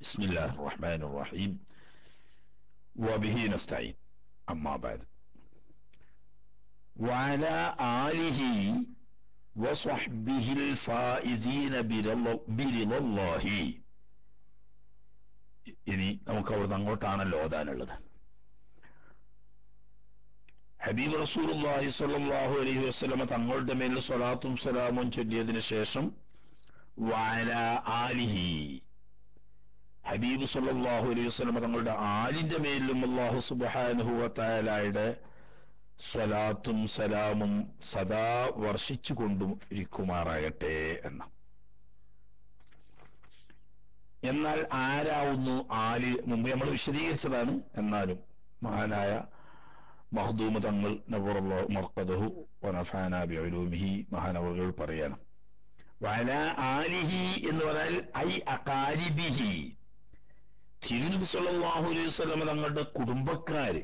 بسم الله الرحمن الرحيم وبه نستعين أما بعد وعلى آله وصحبه الفائزين برضا برضا الله ഇനി നമുക്ക് അവിടുന്ന് അങ്ങോട്ടാണല്ലോ ഓതാനുള്ളത് ഹബീബ് റസൂലുള്ളാഹി സ്വല്ലല്ലാഹു അലൈഹി വസല്ലമ തങ്ങളുടെ മേൽ സ്വലാത്തും സലാമും ചൊല്ലിയതിനു ശേഷം വഅല ആലിഹി ഹബീബ് സല്ലല്ലാഹു അലൈഹി വസല്ലമ തങ്ങളുടെ ആലിന്റെ മേലും അല്ലാഹു സുബ്ഹാനഹു വ തആലയുടെ സ്വലാത്തും സലാമും സദാ വർഷിച്ചു കൊണ്ടും ഇരിക്കുമാറാകട്ടെ എന്ന എന്നാൽ ആരാവുന്നു ആല് മുമ്പ് നമ്മൾ വിശദീകരിച്ചതാണ് എന്നാലും മഹാനായ മഹദൂമ തങ്ങൾ നബറുല്ലാഹു മർക്കദഹു വനഫാന ബിഉലൂമിഹി മഹാനവറുകൾ പറയാണ് വല ആലിഹി എന്ന് പറഞ്ഞാൽ ഐ അകാരിബിഹി തിരുനബി സല്ലല്ലാഹു അലൈഹി വസല്ലം തങ്ങളുടെ കുടുംബക്കാര്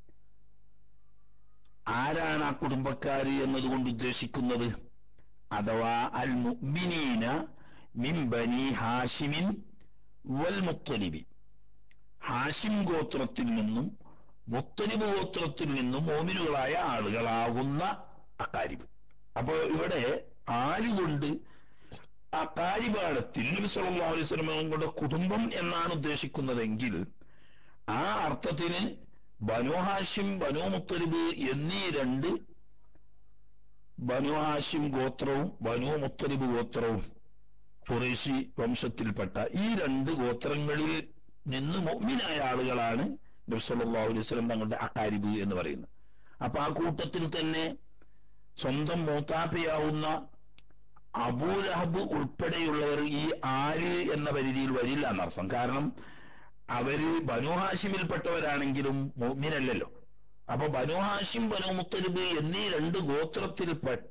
ആരാണ് ആ കുടുംബക്കാര് എന്നതുകൊണ്ട് ഉദ്ദേശിക്കുന്നത് അഥവാ അൽ മുഅ്മിനീന മിൻ ബനി ഹാഷിമിൻ വൽ മുത്തലിബി ഹാഷിം ഗോത്രത്തിൽ നിന്നും മുത്തലിബ് ഗോത്രത്തിൽ നിന്നും മോമിനുകളായ ആളുകളാകുന്ന അക്കാരിബ് അപ്പോ ഇവിടെ ആരുകൊണ്ട് അക്കാരിബാണ് തിരുനബി സല്ലല്ലാഹു അലൈഹി വസല്ലമയുടെ കുടുംബം എന്നാണ് ഉദ്ദേശിക്കുന്നതെങ്കിൽ ആ അർത്ഥത്തിന് ബനു ഹാഷിം ബനു മുത്തലിബ് എന്നീ രണ്ട് ബനു ഹാഷിം ഗോത്രവും ബനു മുത്തലിബ് ഗോത്രവും ഫുറേഷി വംശത്തിൽപ്പെട്ട ഈ രണ്ട് ഗോത്രങ്ങളിൽ നിന്ന് മൊമ്മിനായ ആളുകളാണ് നബി സല്ലല്ലാഹു അലൈഹി വസല്ലം തങ്ങളുടെ അക്കാരിബ് എന്ന് പറയുന്നത് അപ്പൊ ആ കൂട്ടത്തിൽ തന്നെ സ്വന്തം മൂത്താപ്പയാവുന്ന അബൂലഹബ് ഉൾപ്പെടെയുള്ളവർ ഈ ആര് എന്ന പരിധിയിൽ വരില്ല എന്നർത്ഥം കാരണം അവര് ബനു ഹാഷിമിൽപ്പെട്ടവരാണെങ്കിലും മോമിനല്ലല്ലോ അപ്പൊ ബനു ഹാഷിം ബനു മുത്തലിബ് എന്നീ രണ്ട് ഗോത്രത്തിൽപ്പെട്ട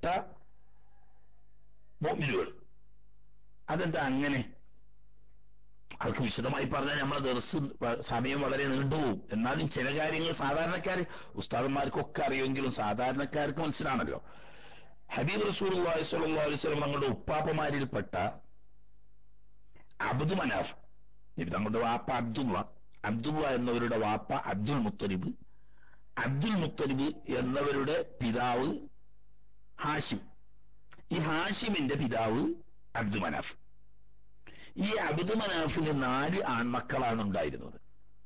മോമിനുകൾ അതെന്താ അങ്ങനെ അതൊക്കെ വിശദമായി പറഞ്ഞാൽ നമ്മളെ ദിവസം സമയം വളരെ നീണ്ടുപോകും എന്നാലും ചില കാര്യങ്ങൾ സാധാരണക്കാർ ഉസ്താദന്മാർക്കൊക്കെ അറിയുമെങ്കിലും സാധാരണക്കാർക്ക് മനസ്സിലാണല്ലോ ഹബീബ് റസൂൽ സ്വല്ലല്ലാഹു അലൈഹി വസല്ലം തങ്ങളുടെ ഉപ്പാപ്പമാരിൽപ്പെട്ട അബ്ദു മനാഫ് ഇത് തങ്ങളുടെ വാപ്പ അബ്ദുള്ള അബ്ദുള്ള എന്നവരുടെ വാപ്പ അബ്ദുൽ മുത്തലിബ് അബ്ദുൽ മുത്തലിബ് എന്നവരുടെ പിതാവ് ഹാഷിം ഈ ഹാഷിമിന്റെ പിതാവ് അബ്ദു മനാഫ് ഈ അബ്ദു മനാഫിന് നാല് ആൺമക്കളാണ് ഉണ്ടായിരുന്നത്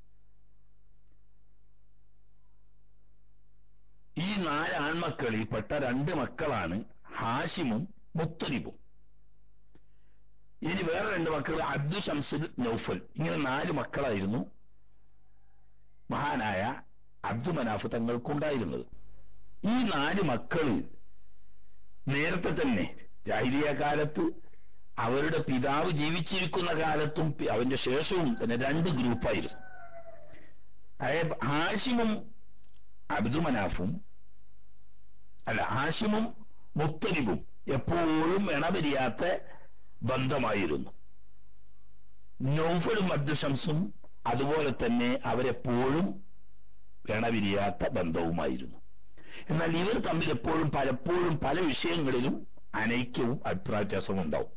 ഈ നാല് ആൺമക്കളിൽപ്പെട്ട രണ്ട് മക്കളാണ് ഹാഷിമും മുത്തലിബും ഇനി വേറെ രണ്ട് മക്കൾ അബ്ദു ഷംസുൽ നൗഫൽ ഇങ്ങനെ നാല് മക്കളായിരുന്നു മഹാനായ അബ്ദു മനാഫ് തങ്ങൾക്കുണ്ടായിരുന്നത് ഈ നാല് മക്കള് നേരത്തെ തന്നെ ജാഹിരിയ കാലത്ത് അവരുടെ പിതാവ് ജീവിച്ചിരിക്കുന്ന കാലത്തും അവന്റെ ശേഷവും തന്നെ രണ്ട് ഗ്രൂപ്പായിരുന്നു അതായത് ഹാഷിമും അബ്ദു മനാഫും അല്ല ഹാഷിമും മുത്തലിബും എപ്പോഴും ഇണപിരിയാത്ത ബന്ധമായിരുന്നു നൗഫലും അബ്ദുഷംസും അതുപോലെ തന്നെ അവരെപ്പോഴും ഇണപിരിയാത്ത ബന്ധവുമായിരുന്നു എന്നാൽ ഇവർ തമ്മിൽ എപ്പോഴും പലപ്പോഴും പല വിഷയങ്ങളിലും അനൈക്യവും അഭിപ്രായ വ്യത്യാസവും ഉണ്ടാവും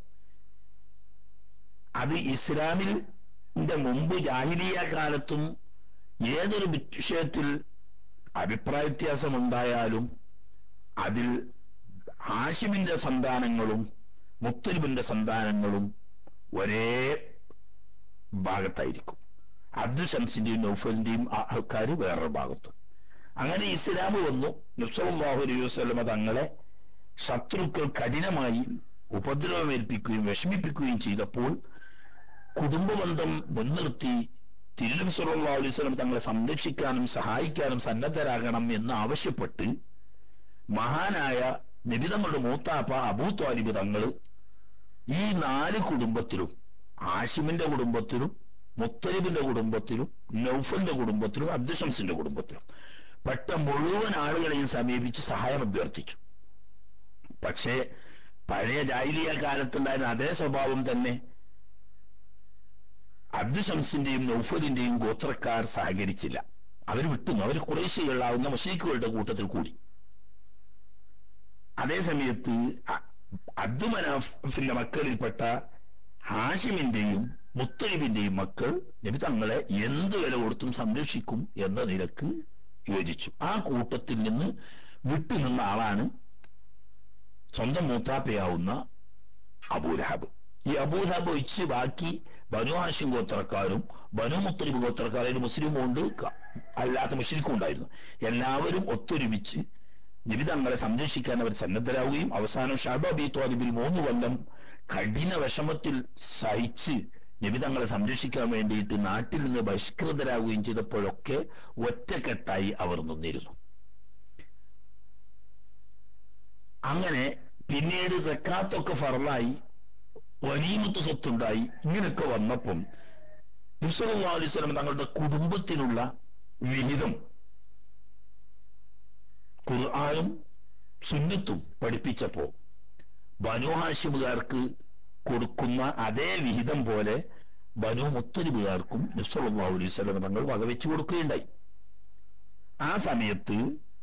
അത് ഇസ്ലാമിൽ മുമ്പ് ജാഹിലിയ കാലത്തും ഏതൊരു വിഷയത്തിൽ അഭിപ്രായ വ്യത്യാസം ഉണ്ടായാലും അതിൽ ഹാഷിമിന്റെ സന്താനങ്ങളും മുത്തലിബിന്റെ സന്താനങ്ങളും ഒരേ ഭാഗത്തായിരിക്കും അബ്ദുൽ ഷംസിന്റെയും നൗഫലിന്റെയും ആൾക്കാർ വേറൊരു ഭാഗത്തും അങ്ങനെ ഇസ്ലാം വന്നു നബ്സല്ലാഹു അലൈഹി വസ്ലമ തങ്ങളെ ശത്രുക്കൾ കഠിനമായി ഉപദ്രവമേൽപ്പിക്കുകയും വിഷമിപ്പിക്കുകയും ചെയ്തപ്പോൾ കുടുംബബന്ധം മുൻനിർത്തി തിരുനബി സല്ലല്ലാഹു അലൈഹി വസല്ലം തങ്ങളെ സംരക്ഷിക്കാനും സഹായിക്കാനും സന്നദ്ധരാകണം എന്ന് ആവശ്യപ്പെട്ട് മഹാനായ നബിതങ്ങളുടെ മൂത്താപ്പ അബൂ ത്വാലിബ് തങ്ങള് ഈ നാല് കുടുംബത്തിലും ആഷിമിന്റെ കുടുംബത്തിലും മുത്തലിബിന്റെ കുടുംബത്തിലും നൗഫലിന്റെ കുടുംബത്തിലും അബ്ദുഷംസിന്റെ കുടുംബത്തിലും പെട്ട മുഴുവൻ ആളുകളെയും സമീപിച്ച് സഹായം അഭ്യർത്ഥിച്ചു പക്ഷേ പഴയ ജാഹിലിയ കാലത്തുണ്ടായിരുന്ന അതേ സ്വഭാവം തന്നെ അബ്ദുഷംസിന്റെയും നൗഫലിന്റെയും ഗോത്രക്കാർ സഹകരിച്ചില്ല അവർ വിട്ടുന്നു അവർ കുറേശ്ശികളാവുന്ന മുഷീഖുകളുടെ കൂട്ടത്തിൽ കൂടി അതേ സമയത്ത് അബ്ദുമനാഫിന്റെ മക്കളിൽപ്പെട്ട ഹാഷിമിന്റെയും മുത്തലിബിന്റെയും മക്കൾ നബി തങ്ങളെ എന്ത് വില കൊടുത്തും സംരക്ഷിക്കും എന്ന നിലക്ക് യോജിച്ചു ആ കൂട്ടത്തിൽ നിന്ന് വിട്ടുനിന്ന ആളാണ് സ്വന്തം മൂത്താപ്പയാവുന്ന അബൂലഹബ് ഈ അബൂലഹബ് ഒഴിച്ച് ബാക്കി ബനു ഹാഷിം ഗോത്രക്കാരും ബനു മുത്തലിബ് ഗോത്രക്കാരും മുസ്ലിമും ഉണ്ട് ക- അല്ലാത്ത മുസ്ലിക്കും ഉണ്ടായിരുന്നു എല്ലാവരും ഒത്തൊരുമിച്ച് നബി തങ്ങളെ സംരക്ഷിക്കാൻ അവർ സന്നദ്ധരാവുകയും അവസാനം ഷാബാബി തോലിബിൽ മൂന്ന് കൊല്ലം കഠിന വിഷമത്തിൽ സഹിച്ച് നബി തങ്ങളെ സംരക്ഷിക്കാൻ വേണ്ടിയിട്ട് നാട്ടിൽ നിന്ന് ബഹിഷ്കൃതരാകുകയും ചെയ്തപ്പോഴൊക്കെ ഒറ്റക്കെട്ടായി അവർ നിന്നിരുന്നു അങ്ങനെ പിന്നീട് സക്കാത്തൊക്കെ ഫറലായി വനീമത്ത് സ്വത്തുണ്ടായി ഇങ്ങനെയൊക്കെ വന്നപ്പം നബ്സല്ലാ അലൈവലം തങ്ങളുടെ കുടുംബത്തിനുള്ള വിഹിതം ഖുർആാനും സുന്നത്തും പഠിപ്പിച്ചപ്പോ ബനു ഹാഷിമുകാർക്ക് കൊടുക്കുന്ന അതേ വിഹിതം പോലെ ബനു മുത്തലിബുകാർക്കും നബ്സല്ലാ അലൈവലം തങ്ങൾ വകവെച്ചു കൊടുക്കുകയുണ്ടായി ആ സമയത്ത്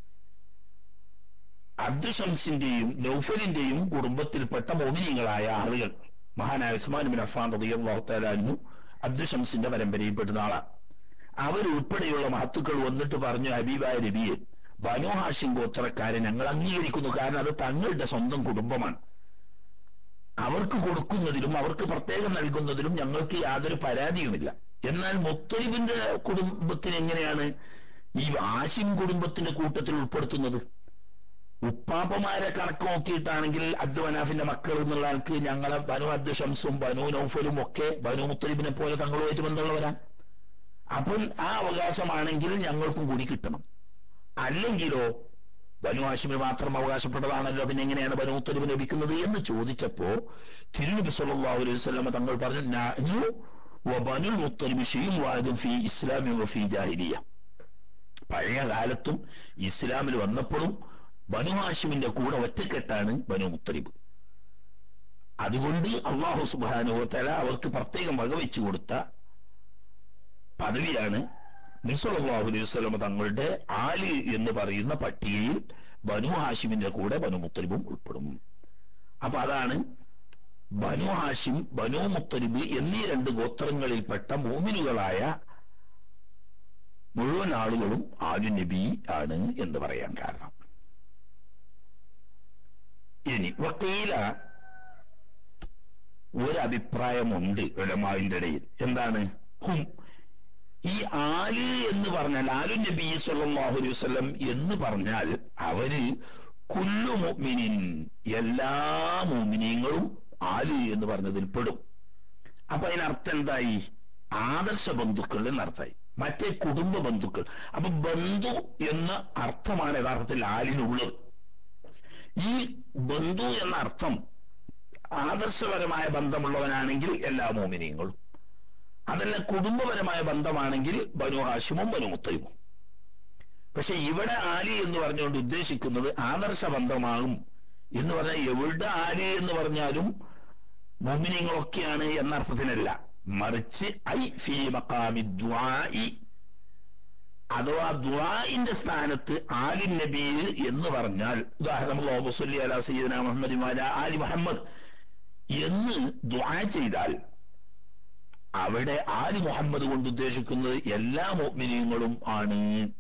അബ്ദുഷംസിന്റെയും നൗഫലിന്റെയും കുടുംബത്തിൽപ്പെട്ട മോമിനിയങ്ങളായ ആളുകൾ മഹാനായ ഉസ്മാൻ ബിൻ അഫാൻ റളിയല്ലാഹു തആല അൻഹു അബ്ദുഷംസിന്റെ പരമ്പരയിൽപ്പെടുന്ന ആളാണ് അവരുൾപ്പെടെയുള്ള മഹത്തുക്കൾ വന്നിട്ട് പറഞ്ഞു ഹബീബായ നബിയെ ബനു ഹാഷിം ഗോത്രക്കാരെ ഞങ്ങൾ അംഗീകരിക്കുന്നു കാരണം അത് തങ്ങളുടെ സ്വന്തം കുടുംബമാണ് അവർക്ക് കൊടുക്കുന്നതിലും അവർക്ക് പ്രത്യേകം നൽകുന്നതിലും ഞങ്ങൾക്ക് യാതൊരു പരാതിയുമില്ല എന്നാൽ മുത്തലിബിന്റെ കുടുംബത്തിന് എങ്ങനെയാണ് ഈ ഹാഷിം കുടുംബത്തിന്റെ കൂട്ടത്തിൽ ഉൾപ്പെടുത്തുന്നത് ഉപ്പാപ്പമാരെ കണക്ക് നോക്കിയിട്ടാണെങ്കിൽ അബ്ദു മനാഫിന്റെ മക്കൾ എന്നുള്ള ആൾക്ക് ഞങ്ങളെ ബനു അബ്ദു ഷംസും ബനു നൗഫലും ഒക്കെ ബനു മുത്തലിബിനെ പോലെ തങ്ങളുമായിട്ട് ബന്ധമുള്ളവരാണ് അപ്പോൾ ആ അവകാശമാണെങ്കിൽ ഞങ്ങൾക്കും കൂടി കിട്ടണം അല്ലെങ്കിലോ ബനു ഹാഷിമിന് മാത്രം അവകാശപ്പെട്ടതാണല്ലോ പിന്നെ എങ്ങനെയാണ് ബനു മുത്തലിബ് ലഭിക്കുന്നത് എന്ന് ചോദിച്ചപ്പോ തിരുനബി സല്ലല്ലാഹു അലൈഹി വസല്ലമ തങ്ങൾ പറഞ്ഞു നഹ്നു വബനുൽ മുത്തലിബ് ഷെയ്ഖും വാഹിദും ഫീ ഇസ്ലാമി വഫീ ജാഹിലിയ പഴയ കാലത്തും ഇസ്ലാമിൽ വന്നപ്പോഴും ബനു ഹാഷിമിന്റെ കൂടെ ഒറ്റക്കെട്ടാണ് ബനു മുത്തലിബ് അതുകൊണ്ട് അള്ളാഹു സുബാനുഭവത്തല അവർക്ക് പ്രത്യേകം വകവെച്ചു കൊടുത്ത പദവിയാണ് നിസ്വല്ലാഹു അലൈഹി വസല്ലമ തങ്ങളുടെ ആല് എന്ന് പറയുന്ന പട്ടികയിൽ ബനു ഹാഷിമിന്റെ കൂടെ ബനു മുത്തലിബും ഉൾപ്പെടും അപ്പൊ അതാണ് ബനു ഹാഷിം ബനു മുത്തലിബ് എന്നീ രണ്ട് ഗോത്രങ്ങളിൽപ്പെട്ട മൂമിനുകളായ മുഴുവൻ ആളുകളും ആദ്യ നബി ആണ് എന്ന് പറയാൻ കാരണം ഇനി വക്കീല ഒരു അഭിപ്രായമുണ്ട് ഉലമാവിന്റെ ഇടയിൽ എന്താണ് ഹും ഈ ആല് എന്ന് പറഞ്ഞാൽ ആലു നബി സല്ലല്ലാഹു അലൈഹി വസല്ലം എന്ന് പറഞ്ഞാൽ അവര് കുല്ലു മുഅ്മിനിൻ എല്ലാ മുഅ്മിനീങ്ങളും ആല് എന്ന് പറഞ്ഞതിൽ പെടും അപ്പൊ അതിനർത്ഥം എന്തായി ആദർശ ബന്ധുക്കൾ എന്നർത്ഥമായി മറ്റേ കുടുംബ ബന്ധുക്കൾ അപ്പൊ ബന്ധു എന്ന അർത്ഥമാണ് യഥാർത്ഥത്തിൽ ആലിനുള്ളത് ഈ ബന്ധു എന്ന അർത്ഥം ആദർശപരമായ ബന്ധമുള്ളവനാണെങ്കിൽ എല്ലാ മോമിനിയങ്ങളും അതല്ല കുടുംബപരമായ ബന്ധമാണെങ്കിൽ ബനു ഹാഷിമും ബനു മുത്തലിമും പക്ഷെ ഇവിടെ ആലി എന്ന് പറഞ്ഞുകൊണ്ട് ഉദ്ദേശിക്കുന്നത് ആദർശ ബന്ധമാകും എന്ന് പറഞ്ഞാൽ എവിടെ ആലി എന്ന് പറഞ്ഞാലും മോമിനിയങ്ങളൊക്കെയാണ് എന്ന അർത്ഥത്തിനല്ല മറിച്ച് ഐ ഫി മക്കാമി ദ്വായി അഥവാ ദ്വായിന്റെ സ്ഥാനത്ത് ആലിൻ നബി എന്ന് പറഞ്ഞാൽ ഉദാഹരണം അല്ലാഹു സ്വല്ലി അലാ സയ്യിദന മുഹമ്മദ് വാല ആലി മുഹമ്മദ് എന്ന് ദ്വാ ചെയ്താൽ അവിടെ ആലി മുഹമ്മദ് കൊണ്ട് ഉദ്ദേശിക്കുന്നത് എല്ലാ മോമിനിയങ്ങളും ആണ്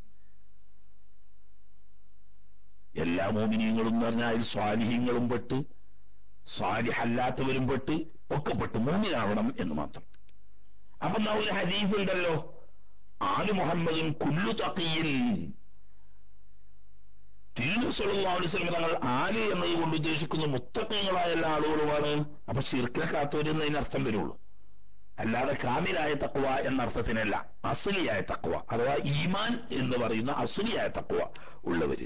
എല്ലാ മോമിനിയങ്ങളും എന്ന് പറഞ്ഞാൽ അതിൽ സ്വാലിഹ്യങ്ങളും പെട്ട് സ്വാലിഹല്ലാത്തവരും പെട്ട് ഒക്കെ പെട്ട് മൂന്നിനാവണം എന്ന് മാത്രം അപ്പൊ എന്നാ ഒരു ഹദീസ് ഉണ്ടല്ലോ ആലു മുഹമ്മദും കുല്ലു തക്കിയിൽ തിരുവസ്വലം തങ്ങൾ ആല് എന്നത് കൊണ്ട് ഉദ്ദേശിക്കുന്ന മുത്തക്കങ്ങളായ എല്ലാ ആളുകളുമാണ് അപ്പൊ ശിർക്കിനെ കാത്തോരുന്നതിന് അർത്ഥം വരുള്ളൂ അല്ലാതെ കാമിലായ തക്വ എന്ന അർത്ഥത്തിനല്ല അസുലിയായ തക്വ അഥവാ ഈമാൻ എന്ന് പറയുന്ന അസുലിയായ തക്വ ഉള്ളവര്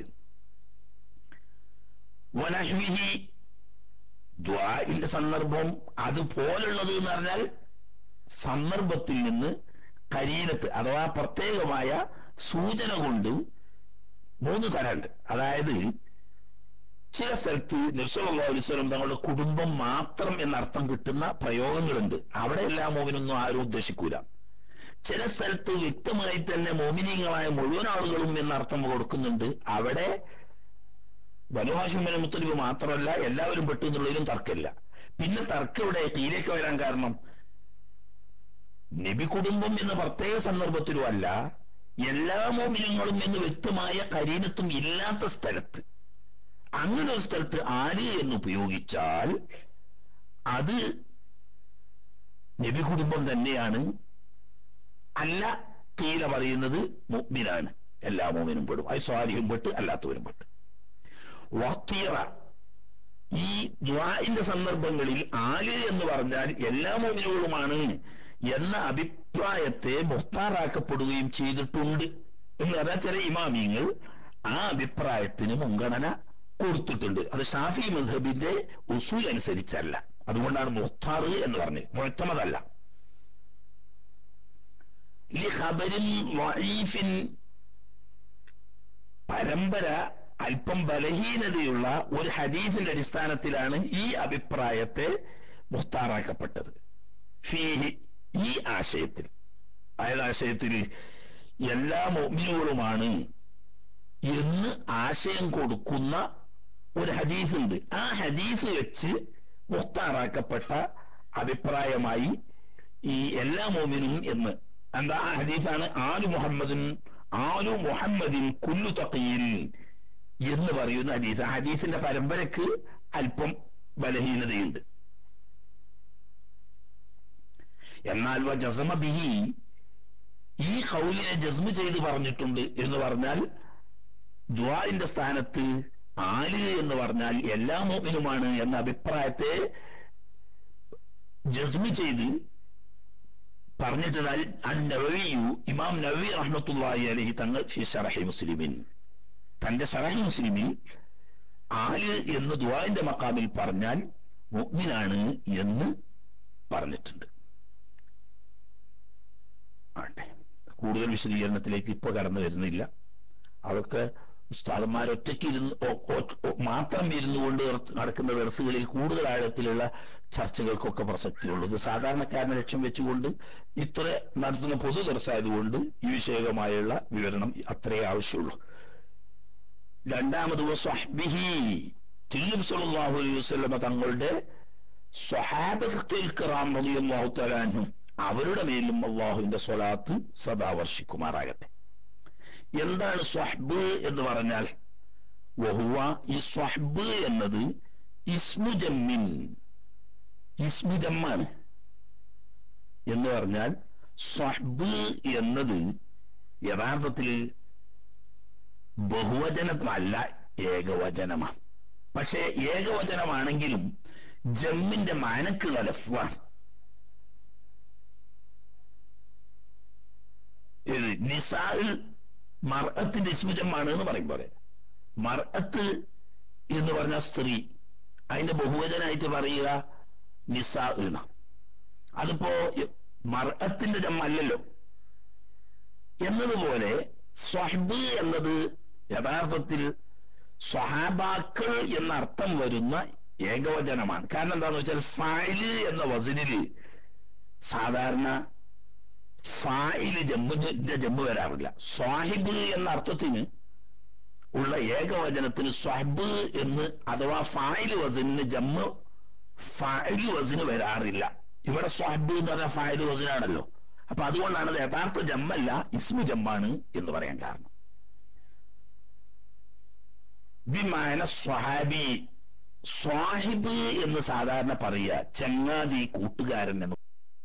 വനഹ്വിഹി ദ്വാന്റെ സന്ദർഭം അതുപോലുള്ളത് എന്ന് പറഞ്ഞാൽ സന്ദർഭത്തിൽ നിന്ന് കരീനത്ത് അഥവാ പ്രത്യേകമായ സൂചന കൊണ്ട് മൂന്ന് തരമുണ്ട് അതായത് ചില സ്ഥലത്ത് നബ്സല്ലാ അലൈവലം തങ്ങളുടെ കുടുംബം മാത്രം എന്നർത്ഥം കിട്ടുന്ന പ്രയോഗങ്ങളുണ്ട് അവിടെ എല്ലാ മോമിനൊന്നും ആരും ഉദ്ദേശിക്കൂല ചില സ്ഥലത്ത് വ്യക്തമായി തന്നെ മോമിനീയങ്ങളായ മുഴുവൻ ആളുകളും എന്നർത്ഥം കൊടുക്കുന്നുണ്ട് അവിടെ ബനുഹാഷിം മുത്തലിബ് മാത്രമല്ല എല്ലാവരും പെട്ടു എന്നുള്ളതിലും തർക്കമില്ല പിന്നെ തർക്കം ഇവിടെ തീരേക്ക് വരാൻ കാരണം നബി കുടുംബം എന്ന പ്രത്യേക സന്ദർഭത്തിലും അല്ല എല്ലാ മോമിനങ്ങളും എന്ന് വ്യക്തമായ കരീനത്വം ഇല്ലാത്ത സ്ഥലത്ത് അങ്ങനെ ഒരു സ്ഥലത്ത് ആര് എന്ന് ഉപയോഗിച്ചാൽ അത് നബി കുടുംബം തന്നെയാണ് അല്ല തീല പറയുന്നത് മുഗ്മിനാണ് എല്ലാ മോമിനും പെടും അത് സ്വാരിയും പെട്ട് അല്ലാത്തവരും പെട്ട് വത്തീറ ഈ ദ്വാഇന്റെ സന്ദർഭങ്ങളിൽ ആല് എന്ന് പറഞ്ഞാൽ എല്ലാ മോമിനുകളുമാണ് എന്ന അഭിപ്രായത്തെ മുഖ്താറാക്കപ്പെടുകയും ചെയ്തിട്ടുണ്ട് എന്ന് പറഞ്ഞാൽ ചില ഇമാമിയങ്ങൾ ആ അഭിപ്രായത്തിന് മുൻഗണന കൊടുത്തിട്ടുണ്ട് അത് ഷാഫി മദ്ഹബിന്റെ ഉസൂൽ അനുസരിച്ചല്ല അതുകൊണ്ടാണ് മുഖ്താറ് എന്ന് പറഞ്ഞത് മുഴത്തമതല്ല ഈ ഖബരിൻ വഈഫിൻ പരമ്പര അല്പം ബലഹീനതയുള്ള ഒരു ഹദീസിന്റെ അടിസ്ഥാനത്തിലാണ് ഈ അഭിപ്രായത്തെ മുഖ്താറാക്കപ്പെട്ടത് ഫീഹി ഈ ആശയത്തിൽ അതായത് ആശയത്തിൽ എല്ലാ മോമിനുകളുമാണ് എന്ന് ആശയം കൊടുക്കുന്ന ഒരു ഹദീസ് ഉണ്ട് ആ ഹദീസ് വെച്ച് മുഖ്താറാക്കപ്പെട്ട അഭിപ്രായമായി ഈ എല്ലാ മോമിനും എന്ന് എന്താ ആ ഹദീസാണ് ആലു മുഹമ്മദിൻ ആലു മുഹമ്മദിൻ കുല്ലു തക്കീൽ എന്ന് പറയുന്ന ഹദീസ് ആ ഹദീസിന്റെ പരമ്പരക്ക് അല്പം ബലഹീനതയുണ്ട് എന്നാൽ വ ജസമ ബിഹി ഈ കൗലിനെ ജസ്മ ചെയ്ത് പറഞ്ഞിട്ടുണ്ട് എന്ന് പറഞ്ഞാൽ ദ്വാന്റെ സ്ഥാനത്ത് ആല് എന്ന് പറഞ്ഞാൽ എല്ലാ മോമിനുമാണ് എന്ന അഭിപ്രായത്തെ ജസ്മ ചെയ്ത് പറഞ്ഞിട്ടുണ്ടാൽ നവവിയു ഇമാം നവി റഹ്മത്തുള്ളാഹി അലഹി തങ്ങൾ ഫി ഷറഹി മുസ്ലിമിൻ തന്റെ ഷറഹി മുസ്ലിമിൽ ആല് എന്ന് ദ്വാന്റെ മക്കാമിൽ പറഞ്ഞാൽ മുഗ്മിനാണ് എന്ന് പറഞ്ഞിട്ടുണ്ട് ആട്ടെ കൂടുതൽ വിശദീകരണത്തിലേക്ക് ഇപ്പൊ കടന്നു വരുന്നില്ല അതൊക്കെ ഉസ്താദന്മാർ ഒറ്റയ്ക്ക് ഇരുന്ന് മാത്രം ഇരുന്നു കൊണ്ട് നടക്കുന്ന ദർസുകളിൽ കൂടുതൽ ആഴത്തിലുള്ള ചർച്ചകൾക്കൊക്കെ പ്രസക്തിയുള്ളൂ ഇത് സാധാരണക്കാരനെ ലക്ഷ്യം വെച്ചുകൊണ്ട് ഇത്ര നടത്തുന്ന പൊതു ദർശായതുകൊണ്ട് ഈ വിഷയകമായുള്ള വിവരണം അത്രേ ആവശ്യമുള്ളൂ രണ്ടാമത് സ്വഹ്ബിഹി തിരുനബി സല്ലല്ലാഹു അലൈഹി വസല്ലമ തങ്ങളുടെ സ്വഹാബത്തുൽ കിറാം റളിയല്ലാഹു തആല അൻഹും അവരുടെ മേലും അള്ളാഹുവിന്റെ സ്വലാത്ത് സദാ വർഷിക്കുമാറാകട്ടെ എന്താണ് സ്വഹ്ബ് എന്ന് പറഞ്ഞാൽ വഹുവ ഈ സ്വഹ്ബ് എന്നത് ഇസ്മുജമ്മിൻ ഇസ്മുജമ്മാണ് എന്ന് പറഞ്ഞാൽ സ്വഹ്ബ് എന്നത് യഥാർത്ഥത്തിൽ ബഹുവചനമല്ല ഏകവചനമാണ് പക്ഷേ ഏകവചനമാണെങ്കിലും ജമ്മിന്റെ മാനക്കുള്ള ലഫ്വാണ് ഇത് നിസാൽ മർഅത്തിന്റെ ഇസ്മുജമാണ് എന്ന് പറയും പോലെ മർഅത്ത് എന്ന് പറഞ്ഞ സ്ത്രീ അതിന്റെ ബഹുവചനായിട്ട് പറയുക നിസാ എന്ന അതിപ്പോ മർഅത്തിന്റെ ജമ്മല്ലല്ലോ എന്നതുപോലെ സ്വഹബ് എന്നത് യഥാർത്ഥത്തിൽ സ്വഹാബാക്കൾ എന്ന അർത്ഥം വരുന്ന ഏകവചനമാണ് കാരണം എന്താണെന്ന് വെച്ചാൽ ഫായില് എന്ന വസനില് സാധാരണ ഫായില് ജമ്മിന്റെ ജമ്മ് വരാറില്ല സ്വാഹിബ് എന്ന അർത്ഥത്തിന് ഉള്ള ഏകവചനത്തിന് സ്വഹബ് എന്ന് അഥവാ ഫായില് വസനിന് ജമ്മ് ഫായില് വസന് വരാറില്ല ഇവിടെ സ്വഹബ് എന്ന് പറഞ്ഞാൽ ഫായില് വസനാണല്ലോ അപ്പൊ അതുകൊണ്ടാണ് അത് യഥാർത്ഥ ജമ്മല്ല ഇസ്മു ജമ്മാണ് എന്ന് പറയാൻ കാരണം വിമാന സ്വഹാബി സ്വാഹിബ് എന്ന് സാധാരണ പറയുക ചങ്ങാതി കൂട്ടുകാരൻ എന്ന്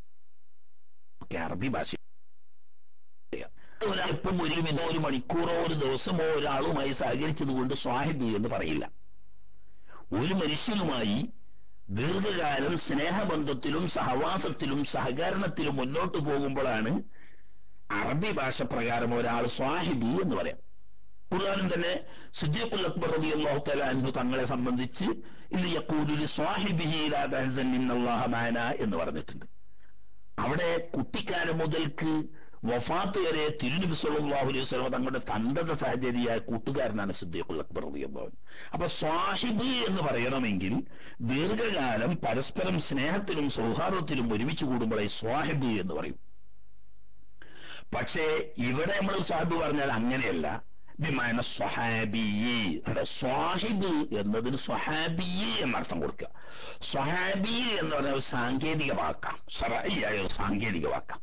അറബി ഭാഷ ഒരാളിപ്പം ഒരു മിനിറ്റോ ഒരു മണിക്കൂറോ ഒരു ദിവസമോ ഒരാളുമായി സഹകരിച്ചത് കൊണ്ട് സ്വാഹിബ് എന്ന് പറയില്ല ഒരു മനുഷ്യനുമായി ദീർഘകാലം സ്നേഹബന്ധത്തിലും സഹവാസത്തിലും സഹകരണത്തിലും മുന്നോട്ട് പോകുമ്പോഴാണ് അറബി ഭാഷ പ്രകാരം ഒരാൾ സ്വാഹിബി എന്ന് പറയാം ഖുർആാനും തന്നെ സുദ്ദീഖുൽ അക്ബർ റളിയല്ലാഹു തആല അൻഹു തങ്ങളെ സംബന്ധിച്ച് ഇന്ന് യഖൂലു ലി സ്വാഹിബിഹി ലാ തഹ്സൻ ഇന്നല്ലാഹ മാന എന്ന് പറഞ്ഞിട്ടുണ്ട് അവിടെ കുട്ടിക്കാലം മുതൽക്ക് വഫാത്ത് വരെ തിരുനബി സല്ലല്ലാഹു അലൈഹി വസല്ലം തങ്ങളുടെ തണ്ടത സാഹചര്യ കൂട്ടുകാരനാണ് സിദ്ദീഖുൽ അക്ബർ റളിയല്ലാഹു അൻഹു അപ്പൊ സ്വാഹിബ് എന്ന് പറയണമെങ്കിൽ ദീർഘകാലം പരസ്പരം സ്നേഹത്തിലും സൗഹാർദ്ദത്തിലും ഒരുമിച്ച് കൂടുമ്പോഴേ സ്വാഹിബ് എന്ന് പറയും പക്ഷേ ഇവിടെ നമ്മൾ സ്വാഹിബ് പറഞ്ഞാൽ അങ്ങനെയല്ല ബിമാന സ്വഹാബി സ്വാഹിബ് എന്നതിന് സ്വഹാബി എന്നർത്ഥം കൊടുക്കുക സ്വഹാബി എന്ന് പറഞ്ഞ ഒരു സാങ്കേതിക വാക്കാം ഷറയായ ഒരു സാങ്കേതിക വാക്കാം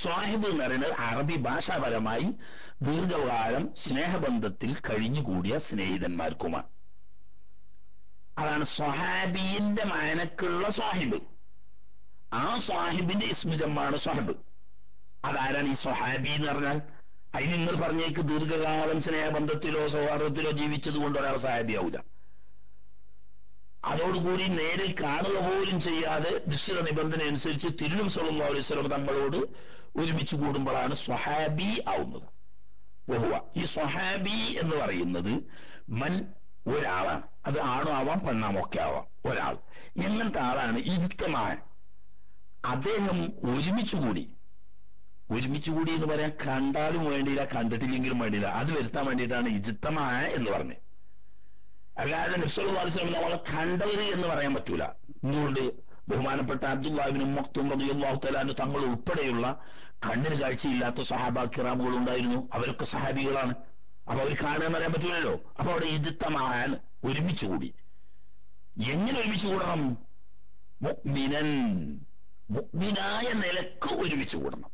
സ്വാഹിബ് എന്ന് പറയുന്നത് അറബി ഭാഷാപരമായി ദീർഘകാലം സ്നേഹബന്ധത്തിൽ കഴിഞ്ഞുകൂടിയ സ്നേഹിതന്മാർക്കുമാണ് അതാണ് സ്വഹാബിന്റെ മാനക്കുള്ള സ്വാഹിബ് ആ സ്വാഹിബിന്റെ ഇസ്മുജമാണ് സ്വാഹിബ് അതാരാണ് ഈ സ്വഹാബി എന്ന് പറഞ്ഞാൽ അതിന് നിങ്ങൾ പറഞ്ഞേക്ക് ദീർഘകാലം സ്നേഹബന്ധത്തിലോ സൗഹാർദ്ദത്തിലോ ജീവിച്ചത് കൊണ്ട് ഒരാൾ സാഹാബിയാവൂല അതോടുകൂടി നേരിൽ കാണുക പോലും ചെയ്യാതെ നിശ്ചിത നിബന്ധന അനുസരിച്ച് തിരുനും സല്ലല്ലാഹു അലൈഹി വസല്ലം തങ്ങളോട് ഒരുമിച്ച് കൂടുമ്പോഴാണ് സ്വഹാബി ആവുന്നത് ബഹുവ ഈ സ്വഹാബി എന്ന് പറയുന്നത് മൻ ഒരാളാണ് അത് ആണോ ആവാം പെണ്ണാമോ ഒക്കെ ആവാം ഒരാൾ എങ്ങനത്തെ ആളാണ് ഇരുത്തമായ അദ്ദേഹം ഒരുമിച്ച് കൂടി ഒരുമിച്ച് കൂടി എന്ന് പറയാൻ കണ്ടാലും വേണ്ടിയില്ല കണ്ടിട്ടില്ലെങ്കിലും വേണ്ടിയില്ല അത് വരുത്താൻ വേണ്ടിയിട്ടാണ് ഇജിത്തമായ എന്ന് പറഞ്ഞത് അല്ലാതെ നബ്സല്ലാസ്ലം നമ്മളെ കണ്ടവര് എന്ന് പറയാൻ പറ്റൂല എന്തുകൊണ്ട് ബഹുമാനപ്പെട്ട അബ്ദുല്ലാഹിബിനും മക്തും റളിയല്ലാഹു തആല തങ്ങൾ ഉൾപ്പെടെയുള്ള കണ്ണിന് കാഴ്ചയില്ലാത്ത സഹാബ കിറാമുകൾ ഉണ്ടായിരുന്നു അവരൊക്കെ സഹാബികളാണ് അപ്പൊ അവർ കാണുക എന്ന് പറയാൻ പറ്റൂലല്ലോ അപ്പൊ അവിടെ ഇജിത്തമായ ഒരുമിച്ച് കൂടി എങ്ങനെ ഒരുമിച്ച് കൂടണം മുഅ്മിനൻ മുഅ്മിനായ നിലക്ക് ഒരുമിച്ച് കൂടണം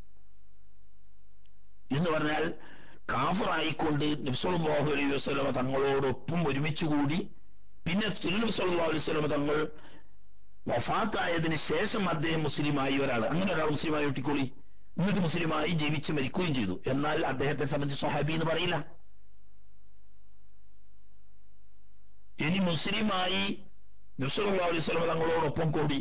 എന്ന് പറഞ്ഞാൽ കാഫറായിക്കൊണ്ട് നബ്സല്ലാഹു അലൈഹി വസ്ലമ തങ്ങളോടൊപ്പം ഒരുമിച്ച് കൂടി പിന്നെ തിരുനബി സല്ലല്ലാഹു അലൈഹി വസല്ലമ തങ്ങൾ വഫാത്തായതിന് ശേഷം അദ്ദേഹം മുസ്ലിമായി ഒരാൾ അങ്ങനെ ഒരാൾ മുസ്ലിമായി ഒട്ടിക്കോളി എന്നിട്ട് മുസ്ലിമായി ജീവിച്ച് മരിക്കുകയും ചെയ്തു എന്നാൽ അദ്ദേഹത്തെ സംബന്ധിച്ച് സ്വഹാബി എന്ന് പറയില്ല ഇനി മുസ്ലിമായി നബ്സല്ലാ അലൈഹി സ്വലമ തങ്ങളോടൊപ്പം കൂടി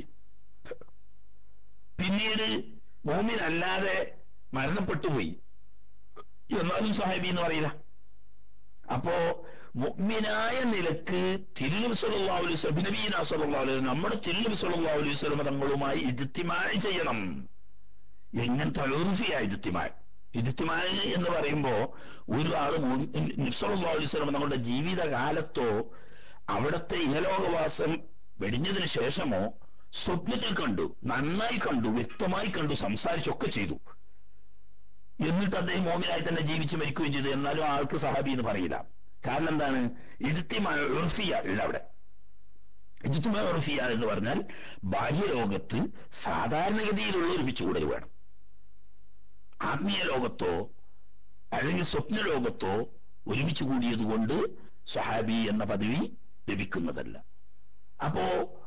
പിന്നീട് മോമിൻ അല്ലാതെ മരണപ്പെട്ടു പോയി എന്നാലും സാഹിബി എന്ന് പറയില്ല അപ്പോ മുഅ്മിനായ നിലക്ക് തിരുനബി സല്ലല്ലാഹു അലൈഹി വസല്ലം നബീന സല്ലല്ലാഹു അലൈഹി വസല്ലം നമ്മുടെ തിരുനബി സല്ലല്ലാഹു അലൈഹി വസല്ലം തങ്ങളുമായി ഇജ്തിമായി ചെയ്യണം എങ്ങനത്തെ ഉറുഫിയായ ഇജ്തിമായി ഇജ്തിമായി എന്ന് പറയുമ്പോ ഒരാള് നബി സല്ലല്ലാഹു അലൈഹി വസല്ലം തങ്ങളുടെ ജീവിതകാലത്തോ അവിടുത്തെ ഇഹലോകവാസം വെടിഞ്ഞതിന് ശേഷമോ സ്വപ്നത്തിൽ കണ്ടു നന്നായി കണ്ടു വ്യക്തമായി കണ്ടു സംസാരിച്ചൊക്കെ ചെയ്തു എന്നിട്ട് അദ്ദേഹം മോമിനായി തന്നെ ജീവിച്ച് മരിക്കുകയും ചെയ്തു എന്നാലും ആൾക്ക് സഹാബി എന്ന് പറയില്ല കാരണം എന്താണ് ഇരുത്തിമായ ഉർഫിയ ഉള്ള അവിടെ ഇരുത്തിമായ ഉർഫിയ എന്ന് പറഞ്ഞാൽ ബാഹ്യലോകത്ത് സാധാരണഗതിയിലുള്ള ഒരുമിച്ച് കൂടൽ വേണം ആത്മീയ ലോകത്തോ അല്ലെങ്കിൽ സ്വപ്ന ലോകത്തോ ഒരുമിച്ച് കൂടിയത് കൊണ്ട് സഹാബി എന്ന പദവി ലഭിക്കുന്നതല്ല അപ്പോ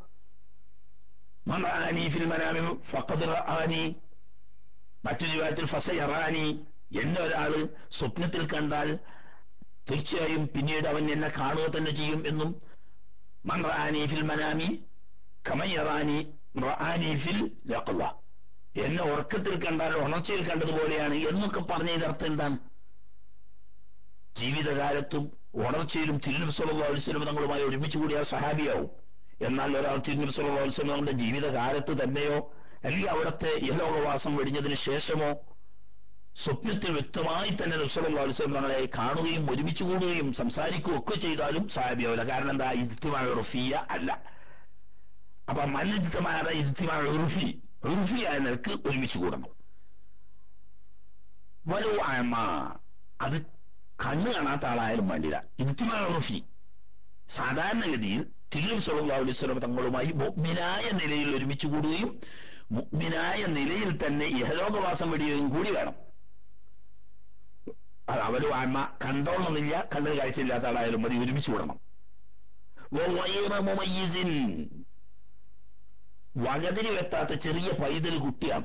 മനാനി ഫിൽ മനാമി ഫഖദ് റആനി മറ്റൊരു വിഭാഗത്തിൽ ഫസയറാനി എന്നെ ഒരാള് സ്വപ്നത്തിൽ കണ്ടാൽ തീർച്ചയായും പിന്നീട് അവൻ എന്നെ കാണുക തന്നെ ചെയ്യും എന്നും മൻ റാനി ഫിൽ മനാമി കമയറാനി റാനി ഫിൽ ലഖ്ള എന്നെ ഉറക്കത്തിൽ കണ്ടാൽ ഉണർച്ചയിൽ കണ്ടതുപോലെയാണ് എന്നൊക്കെ പറഞ്ഞതിന്റെ അർത്ഥം എന്താണ് ജീവിതകാലത്തും ഉണർച്ചയിലും തിരുനബി സല്ലല്ലാഹു അലൈഹി വസല്ലം തങ്ങളുമായി ഒരുമിച്ച് കൂടിയ സഹാബിയാവും എന്നാൽ ഒരാൾ തിരുനബി സല്ലല്ലാഹു അലൈഹി വസല്ലം തങ്ങളുടെ ജീവിതകാലത്ത് തന്നെയോ അല്ലെങ്കിൽ അവിടുത്തെ ഇഹലോകവാസം വെടിഞ്ഞതിന് ശേഷമോ സ്വപ്നത്തിൽ വ്യക്തമായി തന്നെ നബ്സല്ലാ അലുസ്ലം തങ്ങളെ കാണുകയും ഒരുമിച്ച് കൂടുകയും സംസാരിക്കുകയും ഒക്കെ ചെയ്താലും സാഹിബിയാവില്ല കാരണം എന്താ ഇദ്ത്തിമായ റുഫിയ അല്ല അപ്പൊ മന്നിദ്ത്തമായ ഇദ്ത്തിമായ റുഫി റുഫിയായ നിലക്ക് ഒരുമിച്ച് കൂടണം വലു ആമ അത് കണ്ണ് കാണാത്ത ആളായാലും വേണ്ടില്ല ഇദ്ത്തിമായ റുഫി സാധാരണഗതിയിൽ തിരുനബി സല്ലല്ലാഹു അലൈഹി വസല്ലം തങ്ങളുമായി മുഅ്മിനായ നിലയിൽ ഒരുമിച്ച് കൂടുകയും മുഅ്മിനായ നിലയിൽ തന്നെ ഇഹലോകവാസം വെടിയുകയും കൂടി വേണം അത് അവരും ആത്മ കണ്ടോളണമെന്നില്ല കണ്ണിന് കാഴ്ചയില്ലാത്ത ആളായാലും മതി ഒരുമിച്ച് കൂടണം വകതിരി വെത്താത്ത ചെറിയ പൈതൽ കുട്ടിയാണ്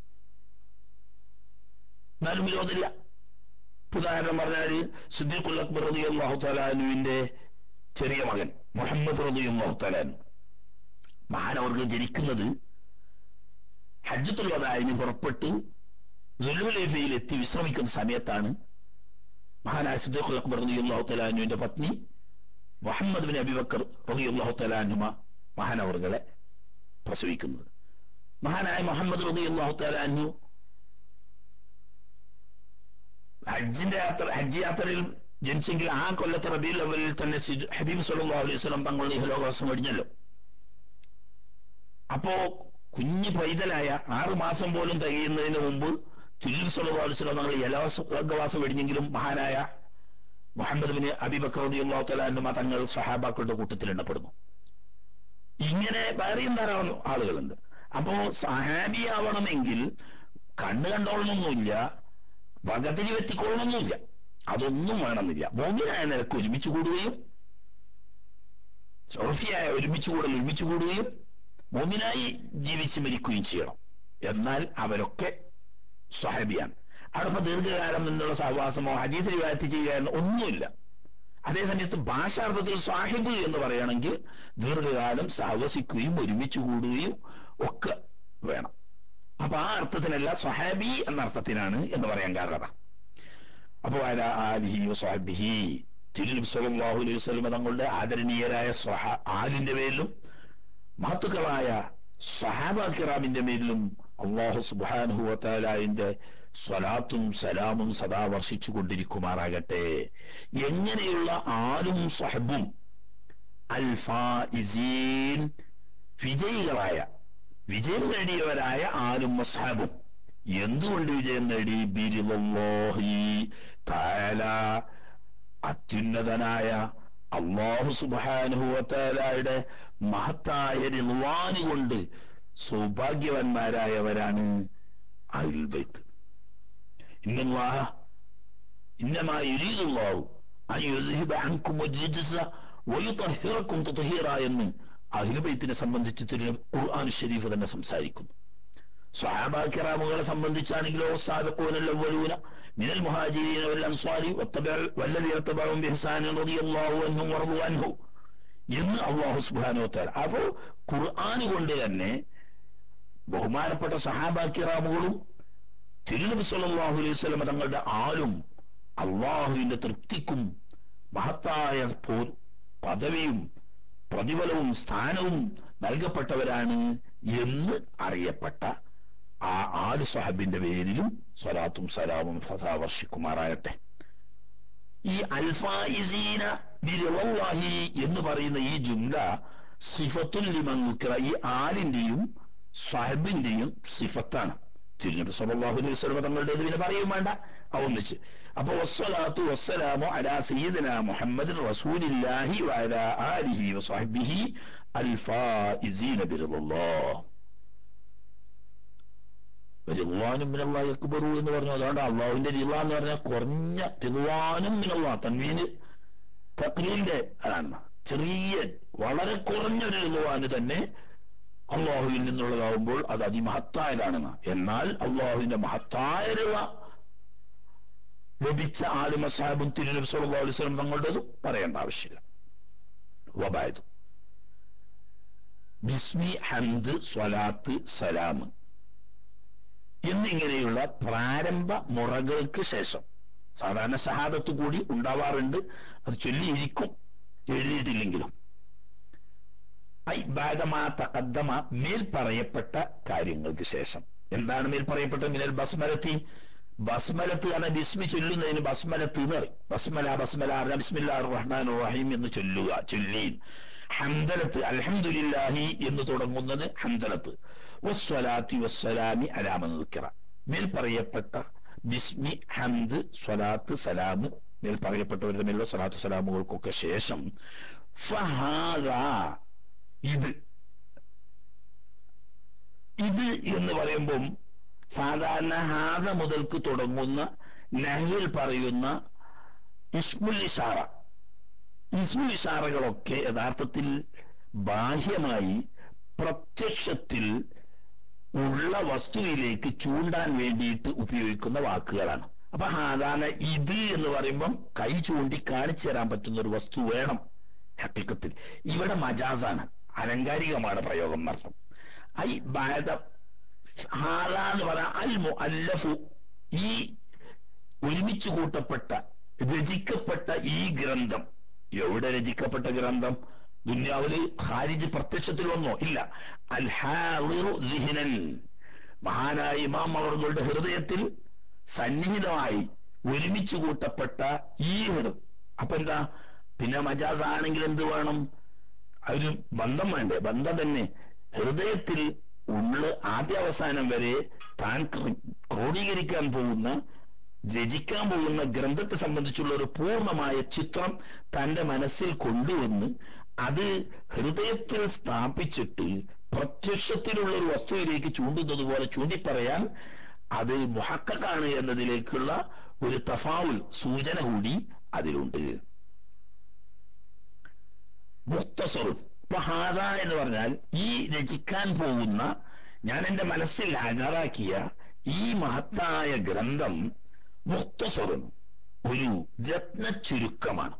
എന്നാലും വിരോധമില്ല ഉദാഹരണം പറഞ്ഞാൽ സിദ്ദീഖുൽ അക്ബർ റളിയല്ലാഹു തആലാനുവിന്റെ ചെറിയ മകൻ മുഹമ്മദ് റളിയല്ലാഹു തആലാൻ മഹാനവർക്ക് ജനിക്കുന്നത് ഹജ്ജത്തുൽ വദായിന് പുറപ്പെട്ട് ദുൽഹുലൈഫയിൽ എത്തി വിശ്രമിക്കുന്ന സമയത്താണ് മഹാനായ സിദ്ദീഖുൽ അക്ബർ റളിയല്ലാഹു തആലാനുവിന്റെ പത്നി മുഹമ്മദ് ബിൻ അബിബക്കർ റളിയല്ലാഹു തആലാനുമ മഹാനവർകളെ പ്രസവിക്കുന്നത് മഹാനായ മുഹമ്മദ് റളിയല്ലാഹു തആലാനു ഹജ്ജിന്റെ യാത്ര ഹജ്ജ് യാത്രയിൽ ജനിച്ചെങ്കിൽ ആ കൊല്ലത്തെ റബീൽ അവലിൽ തന്നെ ഹബീബ് സല്ലല്ലാഹു അലൈഹി വസല്ലം തങ്ങളുടെ ഇഹലോകവാസം വെടിഞ്ഞല്ലോ അപ്പോ കുഞ്ഞു പൈതലായ ആറു മാസം പോലും തികയുന്നതിന് മുമ്പ് തിരുൽ സല്ലല്ലാഹു അലൈഹി വസല്ലം തങ്ങൾ ഇഹലോകവാസം വെടിഞ്ഞെങ്കിലും മഹാനായ മുഹമ്മദ് ബിൻ അബിബക്കർ റളിയല്ലാഹു തആല തങ്ങൾ സഹാബാക്കളുടെ കൂട്ടത്തിൽ എണ്ണപ്പെടുന്നു ഇങ്ങനെ വേറെയും ധാരാളം ആളുകളുണ്ട് അപ്പോ സഹാബിയാവണമെങ്കിൽ കണ്ണ് കണ്ടോളണമെന്നില്ല വകതിരി വെത്തിക്കൊള്ളണമെന്നില്ല അതൊന്നും വേണമെന്നില്ല മോമിനായ നിലക്ക് ഒരുമിച്ച് കൂടുകയും സോഫിയായ ഒരുമിച്ച് കൂടൽ ഒരുമിച്ച് കൂടുകയും മോമിനായി ജീവിച്ച് മരിക്കുകയും ചെയ്യണം എന്നാൽ അവരൊക്കെ സ്വഹബിയാണ് അവിടെ ഇപ്പൊ ദീർഘകാലം നിന്നുള്ള സഹവാസമോ ഹദീസ് റിവായത്ത് ചെയ്യുക എന്ന ഒന്നുമില്ല അതേസമയത്ത് ഭാഷാർത്ഥത്തിൽ സാഹിബ് എന്ന് പറയുകയാണെങ്കിൽ ദീർഘകാലം സഹവസിക്കുകയും ഒരുമിച്ച് കൂടുകയും ഒക്കെ വേണം അപ്പൊ ആ അർത്ഥത്തിനല്ല സ്വഹാബി എന്ന അർത്ഥത്തിനാണ് എന്ന് പറയാൻ കാരണം അപ്പോ ആലിഹി സ്വഹാബിഹി തിരുനബി സല്ലല്ലാഹു അലൈഹി വസല്ലം തങ്ങളുടെ ആദരണീയരായ സ്വഹ ആലിന്റെ പേരിലും മഹത്തുക്കളായ സഹാബ കിറാമിന്റെ മേലിലും അള്ളാഹു സുബാനുഹു വത്താലായിന്റെ സ്വലാത്തും സലാമും സദാ വർഷിച്ചു കൊണ്ടിരിക്കുമാറാകട്ടെ എങ്ങനെയുള്ള ആരും സഹബും അൽഫായിസീൻ വിജയികളായ വിജയം നേടിയവരായ ആരും മസാബും എന്തുകൊണ്ട് വിജയം നേടി ബിരിലല്ലാഹി താല അത്യുന്നതനായ അള്ളാഹു സുബാനുഹുവത്താലയുടെ മഹത്തായ റിളവാന് കൊണ്ട് സൗഭാഗ്യവാന്മാരായവരാണ് അഹ്ലുൽ ബൈത്ത് ഇന്നല്ലാഹ ഇന്നമാ യുരീദുല്ലാഹു അൻ യുദ്ഹിബ അൻകും വജ്രിജസ വയുതഹിറക്കും തത്ഹീറ എന്ന് അഹ്ലുൽ ബൈത്തിനെ സംബന്ധിച്ച് തിരു ഖുർആൻ ഷരീഫ് തന്നെ സംസാരിക്കുന്നു സ്വഹാബ കിറാമുകളെ സംബന്ധിച്ചാണെങ്കിലോ സാബിഖൂനൽ അവ്വലൂന من المهاجرين والأنصار واتبع والذين اتبعهم بإحسان رضي الله عنهم ورضوا عنه എന്ന് അള്ളാഹു സുബാനോ താര അപ്പോ ഖുർആൻ കൊണ്ട് തന്നെ ബഹുമാനപ്പെട്ട സഹാബാക്കിറാമുകളും തിരുനബി സല്ലല്ലാഹു അലൈഹി വസല്ലം തങ്ങളുടെ ആളും അള്ളാഹുവിന്റെ തൃപ്തിക്കും മഹത്തായ പദവിയും പ്രതിഫലവും സ്ഥാനവും നൽകപ്പെട്ടവരാണ് എന്ന് അറിയപ്പെട്ട ആ ആല് സഹബിന്റെ പേരിലും സ്വലാത്തും സലാമും സദാ വർഷിക്കുമാറാകട്ടെ ഈ അൽഫായിസീന ബിറവാഹി എന്ന് പറയുന്ന ഈ ജുംല സിഫത്തുൽ ലിമൻകുറ ഈ ആലിന്റെയും സഹബിന്റെയും സിഫത്താണ് തിരുനബി സല്ലല്ലാഹു അലൈഹി വസല്ലം തങ്ങളുടെ ഇതിനെ പറയും വേണ്ട ആ ഒന്നിച്ച് അപ്പൊ വസ്സലാത്തു വസ്സലാമു അലാ സയ്യിദിന മുഹമ്മദ് റസൂലില്ലാഹി വഅലാ ആലിഹി വസഹ്ബിഹി അൽഫായിസീന ബിറല്ലാഹ് റിദ്വാനും മിനല്ലാ യക്ബറു എന്ന് പറഞ്ഞു അതുകൊണ്ട് അള്ളാഹുവിന്റെ റിള എന്ന് പറഞ്ഞാൽ കുറഞ്ഞ റിദ്വാനും മിനല്ലാ തൻവീന് തക്ലീലിന്റെ അതാണ് ചെറിയ വളരെ കുറഞ്ഞൊരു റിദ്വാന് തന്നെ അള്ളാഹുവിൽ നിന്നുള്ളതാവുമ്പോൾ അത് അതിമഹത്തായതാണെന്ന് എന്നാൽ അള്ളാഹുവിന്റെ മഹത്തായ റിള ലഭിച്ച ആലും അസാബും തിരുനബി സല്ലല്ലാഹു അലൈഹി വസല്ലം തങ്ങളുടേതും പറയേണ്ട ആവശ്യമില്ല വബായത് ബിസ്മി ഹംദ് സ്വലാത്ത് സലാം എന്നിങ്ങനെയുള്ള പ്രാരംഭ മുറകൾക്ക് ശേഷം സാധാരണ ഷഹാദത്ത് കൂടി ഉണ്ടാവാറുണ്ട് അത് ചൊല്ലിയിരിക്കും എഴുതിയിട്ടില്ലെങ്കിലും ഐ ബാദമാ തകദ്ദമ മേൽ പറയപ്പെട്ട കാര്യങ്ങൾക്ക് ശേഷം എന്താണ് മേൽ പറയപ്പെട്ട മിനൽ ബസ്മലത്തി ബസ്മലത്ത് എന്ന ബിസ്മി ചൊല്ലുന്നതിന് ബസ്മലത്ത് എന്ന് പറയും ബസ്മല ബസ്മല ബിസ്മില്ലാ റഹ്മാൻ റഹീം എന്ന് ചൊല്ലുക ചൊല്ലി ഹംദലത്ത് അൽഹംദുലില്ലാഹി എന്ന് തുടങ്ങുന്നത് ഹംദലത്ത് വസ്വലാത്തി വസ്സലാമി അലാമനുക്കിറ മേൽ പറയപ്പെട്ട ബിസ്മി ഹംദ് സ്വലാത്ത് സലാമ് മേൽ പറയപ്പെട്ടവരുടെ മേലുള്ള സ്വലാത്ത് സലാമുകൾക്കൊക്കെ ശേഷം ഫഹാദ ഇത് ഇത് എന്ന് പറയുമ്പം സാധാരണ ഹാദ മുതൽക്ക് തുടങ്ങുന്ന നഹ്വിൽ പറയുന്ന ഇസ്മുൽ ഇഷാറ ഇസ്മുൽ ഇഷാറകളൊക്കെ യഥാർത്ഥത്തിൽ ബാഹ്യമായി പ്രത്യക്ഷത്തിൽ ഉള്ള വസ്തുവിലേക്ക് ചൂണ്ടാൻ വേണ്ടിയിട്ട് ഉപയോഗിക്കുന്ന വാക്കുകളാണ് അപ്പൊ സാധാരണ ഇത് എന്ന് പറയുമ്പം കൈ ചൂണ്ടി കാണിച്ചു തരാൻ പറ്റുന്ന ഒരു വസ്തു വേണം ഹത്തിക്കത്തിൽ ഇവിടെ മജാസാണ് അലങ്കാരികമാണ് പ്രയോഗം എന്നർത്ഥം ഐ ബാധ ഹാദ എന്ന് പറയാം അൽ മുഅല്ലഫു ഈ ഒരുമിച്ച് കൂട്ടപ്പെട്ട രചിക്കപ്പെട്ട ഈ ഗ്രന്ഥം എവിടെ രചിക്കപ്പെട്ട ഗ്രന്ഥം ദുന്യാവില് ഖാരിജ് പ്രത്യക്ഷത്തിൽ വന്നോ ഇല്ല അൽ ഹാളിറു ലിഹിനൻ മഹാനായ ഇമാം അവர்களுടെ ഹൃദയത്തിൽ സന്നിഹിതമായി ഒരുമിച്ച് കൂട്ടപ്പെട്ട ഈ ഹൃദയം അപ്പൊ എന്താ പിന്നെ മജാസ് ആണെങ്കിൽ എന്ത് വേണം ഒരു ബന്ധം വേണ്ടേ ബന്ധം തന്നെ ഹൃദയത്തിൽ ഉള്ള് ആദ്യാവസാനം വരെ താൻ ക്രോഡീകരിക്കാൻ പോകുന്ന രചിക്കാൻ പോകുന്ന ഗ്രന്ഥത്തെ സംബന്ധിച്ചുള്ള ഒരു പൂർണ്ണമായ ചിത്രം തന്റെ മനസ്സിൽ കൊണ്ടുവന്ന് അത് ഹൃദയത്തിൽ സ്ഥാപിച്ചിട്ട് പ്രത്യക്ഷത്തിലുള്ള ഒരു വസ്തുവിലേക്ക് ചൂണ്ടുന്നത് പോലെ ചൂണ്ടിപ്പറയാൻ അത് മുഹക്കാണ് എന്നതിലേക്കുള്ള ഒരു തഫാവുൽ സൂചന കൂടി അതിലുണ്ട് മുക്തസറും ഇപ്പൊ ഹാദ എന്ന് പറഞ്ഞാൽ ഈ രചിക്കാൻ പോകുന്ന ഞാൻ എന്റെ മനസ്സിൽ അകറാക്കിയ ഈ മഹത്തായ ഗ്രന്ഥം മുക്തസറും ഒരു രത്ന ചുരുക്കമാണ്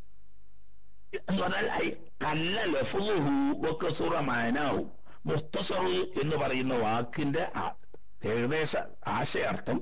എന്ന് പറഞ്ഞാൽ കല്ല ലഫുഹു വക്കസുറ മാനാഹു മുക്തസറു എന്ന് പറയുന്ന വാക്കിന്റെ ഏകദേശ ആശയാർത്ഥം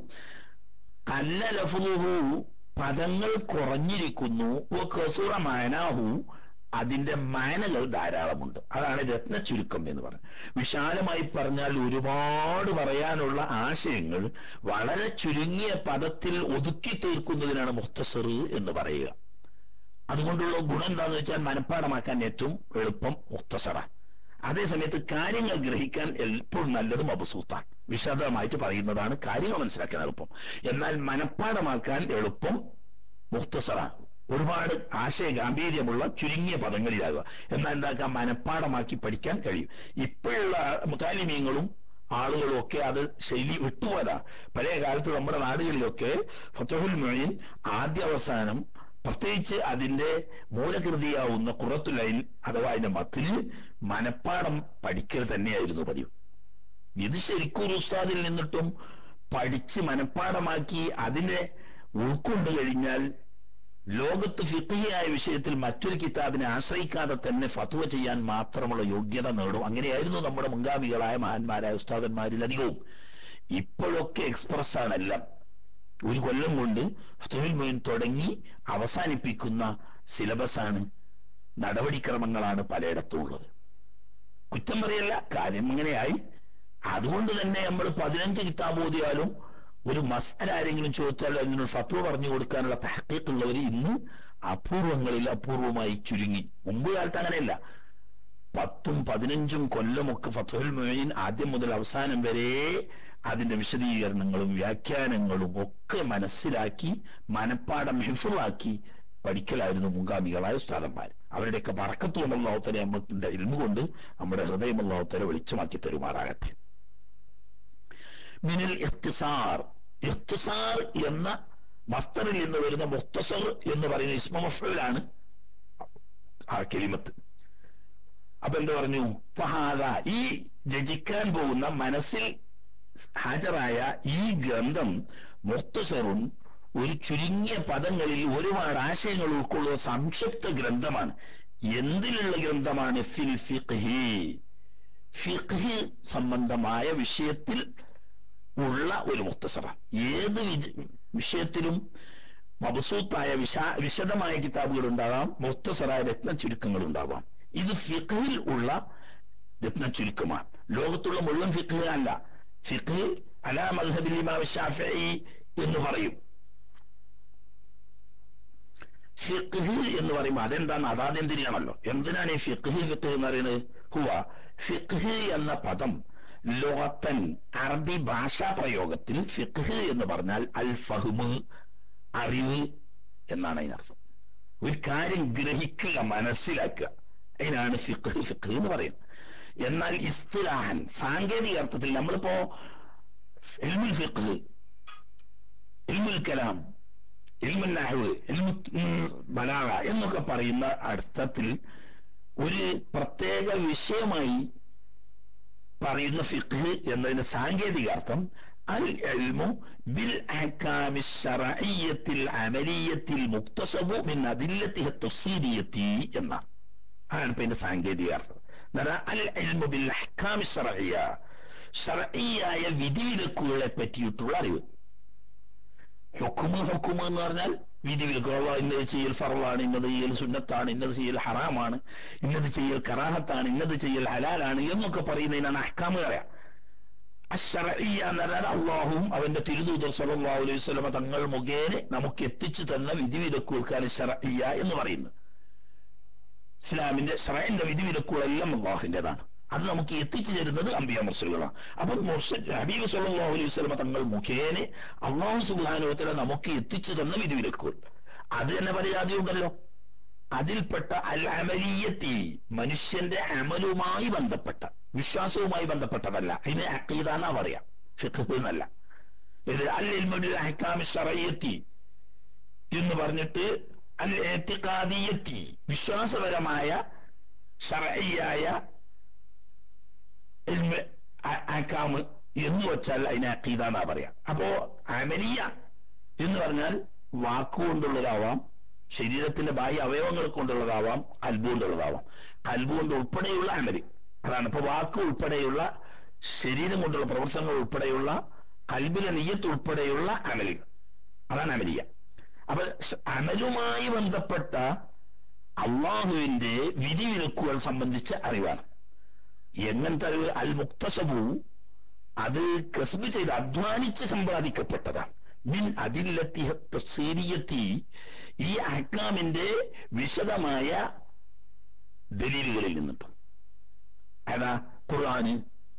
കല്ല ലഫുഹു പദങ്ങൾ കുറഞ്ഞിരിക്കുന്നു വക്കസുറ മാനാഹു അതിന്റെ മാനകൾ ധാരാളമുണ്ട് അതാണ് രത്ന ചുരുക്കം എന്ന് പറയുന്നത് വിശാലമായി പറഞ്ഞാൽ ഒരുപാട് പറയാനുള്ള ആശയങ്ങൾ വളരെ ചുരുങ്ങിയ പദത്തിൽ ഒതുക്കി തീർക്കുന്നതിനാണ് മുഖ്തസർ എന്ന് പറയുക അതുകൊണ്ടുള്ള ഗുണം എന്താണെന്ന് വെച്ചാൽ മനഃപ്പാടമാക്കാൻ ഏറ്റവും എളുപ്പം മുഖ്തസറ അതേസമയത്ത് കാര്യങ്ങൾ ഗ്രഹിക്കാൻ എപ്പോഴും നല്ലത് മബസൂത്താണ് വിശദമായിട്ട് പറയുന്നതാണ് കാര്യങ്ങൾ മനസ്സിലാക്കാൻ എളുപ്പം എന്നാൽ മനഃപ്പാടമാക്കാൻ എളുപ്പം മുഖ്തസറാണ് ഒരുപാട് ആശയ ഗാംഭീര്യമുള്ള ചുരുങ്ങിയ പദങ്ങളിലാകുക എന്നാൽ എന്താക്കാം മനഃപ്പാടമാക്കി പഠിക്കാൻ കഴിയും ഇപ്പോഴുള്ള മുതാലിമീങ്ങളും ആളുകളും ഒക്കെ അത് ശൈലി വിട്ടുപോയതാ പഴയ കാലത്ത് നമ്മുടെ നാടുകളിലൊക്കെ ഫത്തഹുൽ മൊയിൻ ആദ്യ അവസാനം പ്രത്യേകിച്ച് അതിന്റെ മൂലകൃതിയാവുന്ന കുറത്തുലൈൻ അഥവാ അതിന്റെ മത്തിന് മനഃപ്പാടം പഠിക്കൽ തന്നെയായിരുന്നു പതിവ് ഇത് ശരിക്കും ഒരു ഉസ്താദിൽ നിന്നിട്ടും പഠിച്ച് മനഃപ്പാടമാക്കി അതിനെ ഉൾക്കൊണ്ടു കഴിഞ്ഞാൽ ലോകത്ത് ഫിഖിയായ വിഷയത്തിൽ മറ്റൊരു കിതാബിനെ ആശ്രയിക്കാതെ തന്നെ ഫത്വ ചെയ്യാൻ മാത്രമുള്ള യോഗ്യത നേടും അങ്ങനെയായിരുന്നു നമ്മുടെ മുൻഗാമികളായ മഹാന്മാരായ ഉസ്താദന്മാരിൽ അധികവും ഇപ്പോഴൊക്കെ എക്സ്പ്രസ് ആണെല്ലാം ഒരു കൊല്ലം കൊണ്ട് ഫത്തുൽ മൊയിൻ തുടങ്ങി അവസാനിപ്പിക്കുന്ന സിലബസാണ് നടപടിക്രമങ്ങളാണ് പലയിടത്തും ഉള്ളത് കുറ്റം പറയല്ല കാര്യം അങ്ങനെയായി അതുകൊണ്ട് തന്നെ നമ്മൾ പതിനഞ്ച് കിതാബ് ഓതിയാലും ഒരു മസാല ആരെങ്കിലും ചോദിച്ചാലോ അതിനൊരു ഫത്വ പറഞ്ഞു കൊടുക്കാനുള്ള തഹക്കീക്കുള്ളവർ ഇന്ന് അപൂർവങ്ങളിൽ അപൂർവമായി ചുരുങ്ങി മുമ്പ് കാലത്ത് അങ്ങനെയല്ല പത്തും പതിനഞ്ചും കൊല്ലമൊക്കെ ഫത്തുൽ മൊയ്ൻ ആദ്യം മുതൽ അവസാനം വരെ അതിന്റെ വിശദീകരണങ്ങളും വ്യാഖ്യാനങ്ങളും ഒക്കെ മനസ്സിലാക്കി മനപ്പാടം ഹിഫുളാക്കി പഠിക്കലായിരുന്നു മുൻഗാമികളായ ഉസ്താദന്മാർ അവരുടെയൊക്കെ പറക്കത്തുകൊണ്ട് അള്ളാഹുത്തല നമ്മുടെ ഇൽമ കൊണ്ട് നമ്മുടെ ഹൃദയം അള്ളാഹുത്തല വെളിച്ചമാക്കി തരുമാറാകട്ടെ മിനിൽ ഇഖ്തിസാർ ഇഖ്തിസാർ എന്ന മസ്തറിൽ നിന്ന് വരുന്ന മുഖ്തസർ എന്ന് പറയുന്ന ഇസ്മഫലാണ് ആ കെലിമത്ത് അപ്പൊ എന്ത് പറഞ്ഞു ഫഹാദ ഈ രചിക്കാൻ പോകുന്ന മനസ്സിൽ ഹാജരായ ഈ ഗ്രന്ഥം മുഖ്തസറും ഒരു ചുരുങ്ങിയ പദങ്ങളിൽ ഒരുപാട് ആശയങ്ങൾ ഉൾക്കൊള്ളുന്ന സംക്ഷിപ്ത ഗ്രന്ഥമാണ് എന്തിലുള്ള ഗ്രന്ഥമാണ് ഫിൽ ഫിഖ്ഹി ഫിഖ്ഹി സംബന്ധമായ വിഷയത്തിൽ ഉള്ള ഒരു മുക്തസറ ഏത് വിഷയത്തിലും മബസൂത്തായ വിശ വിശദമായ കിതാബുകൾ ഉണ്ടാകാം മുക്തസറായ രത്ന ചുരുക്കങ്ങൾ ഉണ്ടാവാം ഇത് ഫിഖിൽ ഉള്ള രത്ന ചുരുക്കമാണ് ലോകത്തുള്ള മുഴുവൻ ഫിഖ് അല്ല ഫിഖ് അലാ മദ്ഹബിൽ ഇമാം ഷാഫി എന്ന് പറയും ഫിഖ് എന്ന് പറയുമ്പോൾ അതെന്താണ് അതാദ്യം തിരിയണമല്ലോ എന്തിനാണ് ഈ ഫിഖ് ഫിഖ് എന്ന് പറയുന്നത് ഹുവ ഫിഖ് എന്ന പദം ലോകത്തൻ അറബി ഭാഷാ പ്രയോഗത്തിൽ ഫിഖ് എന്ന് പറഞ്ഞാൽ അൽ ഫഹ്മ് അറിവ് എന്നാണ് അതിനർത്ഥം ഒരു കാര്യം ഗ്രഹിക്കുക മനസ്സിലാക്കുക അതിനാണ് ഫിഖ് ഫിഖ് എന്ന് പറയുന്നത് എന്നാൽ ഇസ്തിലാഹൻ സാങ്കേതിക അർത്ഥത്തിൽ നമ്മളിപ്പോ ഇൽമുൽ ഫിഖ് ഇൽമുൽ കലാം ഇൽമുൽ നഹ്വ് ഇൽമു ബലാഗ എന്നൊക്കെ പറയുന്ന അർത്ഥത്തിൽ ഒരു പ്രത്യേക വിഷയമായി പറയുന്ന ഫിഖ് എന്നതിന് സാങ്കേതിക അർത്ഥം അൽ എൽമു ബിൽ അഹ്കാമി ശറഇയ്യത്തിൽ അമലിയത്തിൽ മുക്തസബു മിൻ അദില്ലത്തിഹ തഫ്സീരിയത്തി എന്നാണ് അതാണ് ഇപ്പൊ ഇതിന്റെ സാങ്കേതിക അർത്ഥം അൽ എൽമു ബിൽ അഹ്കാമി ശറഇയ്യ ശറഇയ്യായ വിധിവിലക്കുകളെ പറ്റിയിട്ടുള്ള അറിവ് ഹുക്കുമ് ഹുക്കുമ് എന്ന് പറഞ്ഞാൽ വിധിവിലക്കുകൾ ഇന്നത് ചെയ്യൽ ഫറവാണ് ഇന്നത് ചെയ്യൽ സുന്നത്താണ് ഇന്നത് ചെയ്യൽ ഹറാമാണ് ഇന്നത് ചെയ്യൽ കറാഹത്താണ് ഇന്നത് ചെയ്യൽ ഹലാലാണ് എന്നൊക്കെ പറയുന്നതിനാണ് അഹ്കാമ് പറയാം അഷറയ്യ എന്ന് പറഞ്ഞാൽ അള്ളാഹുവും അവന്റെ തിരുദൂതർ സല്ലല്ലാഹു അലൈഹി വസല്ലമ തങ്ങൾ മുഖേന നമുക്ക് എത്തിച്ചു തന്ന വിധിവിലക്കുകൾക്കാണ് ഷറയ്യ എന്ന് പറയുന്നത് ഇസ്ലാമിന്റെ ഷറൈന്റെ വിധിവിലക്കുകളെല്ലാം അള്ളാഹുവിന്റേതാണ് അത് നമുക്ക് എത്തിച്ചു തരുന്നത് അമ്പിയ മുർസലുകളാണ് അപ്പം മുർസൽ ഹബീബ് സല്ലല്ലാഹു അലൈഹി വസല്ലമ തങ്ങൾ മുഖേന അള്ളാഹു സുബ്ഹാനഹു നമുക്ക് എത്തിച്ചു തന്ന വിധിവിലക്കുകൾ അത് തന്നെ പരാതിയുണ്ടല്ലോ അതിൽപ്പെട്ട അൽ അമലീയത്തി മനുഷ്യന്റെ അമലുമായി ബന്ധപ്പെട്ട വിശ്വാസവുമായി ബന്ധപ്പെട്ടതല്ല അതിന് അക്കീദ എന്നാ പറയാം ഫിഖ് എന്നല്ല ഇത് അൽ ഇൽമുൽ അഹ്കാമി ശറയ്യത്തി എന്ന് പറഞ്ഞിട്ട് അൽ എത്തിക്കാദിയത്തി വിശ്വാസപരമായ ഷറയ്യായ ഇൽമ് അഹ്കാമ് എന്ന് വെച്ചാൽ അതിനെ അക്കീദ എന്നാ പറയാ അപ്പോ അമലിയ എന്ന് പറഞ്ഞാൽ വാക്കുകൊണ്ടുള്ളതാവാം ശരീരത്തിന്റെ ബാഹ്യ അവയവങ്ങൾ കൊണ്ടുള്ളതാവാം കൽബ് കൊണ്ടുള്ളതാവാം കൽബ് കൊണ്ട് ഉൾപ്പെടെയുള്ള അമല് അതാണ് ഇപ്പൊ വാക്ക് ഉൾപ്പെടെയുള്ള ശരീരം കൊണ്ടുള്ള പ്രവർത്തനങ്ങൾ ഉൾപ്പെടെയുള്ള കൽബിലെ നെയ്യത്ത് ഉൾപ്പെടെയുള്ള അമലുകൾ അതാണ് അമലിയ അപ്പൊ അമലുമായി ബന്ധപ്പെട്ട അള്ളാഹുവിന്റെ വിധിവിലക്കുകൾ സംബന്ധിച്ച അറിവാണ് എങ്ങനത്തെ അറിവ് അൽ മുക്തസബു അത് കസ്ബ് ചെയ്ത് അധ്വാനിച്ച് സമ്പാദിക്കപ്പെട്ടതാണ് മിൻ അതില്ലത്തി ഈ അഹ്കാമിന്റെ വിശദമായ ദലീലുകളിൽ നിന്നിട്ടും അതാ ഖുർആന്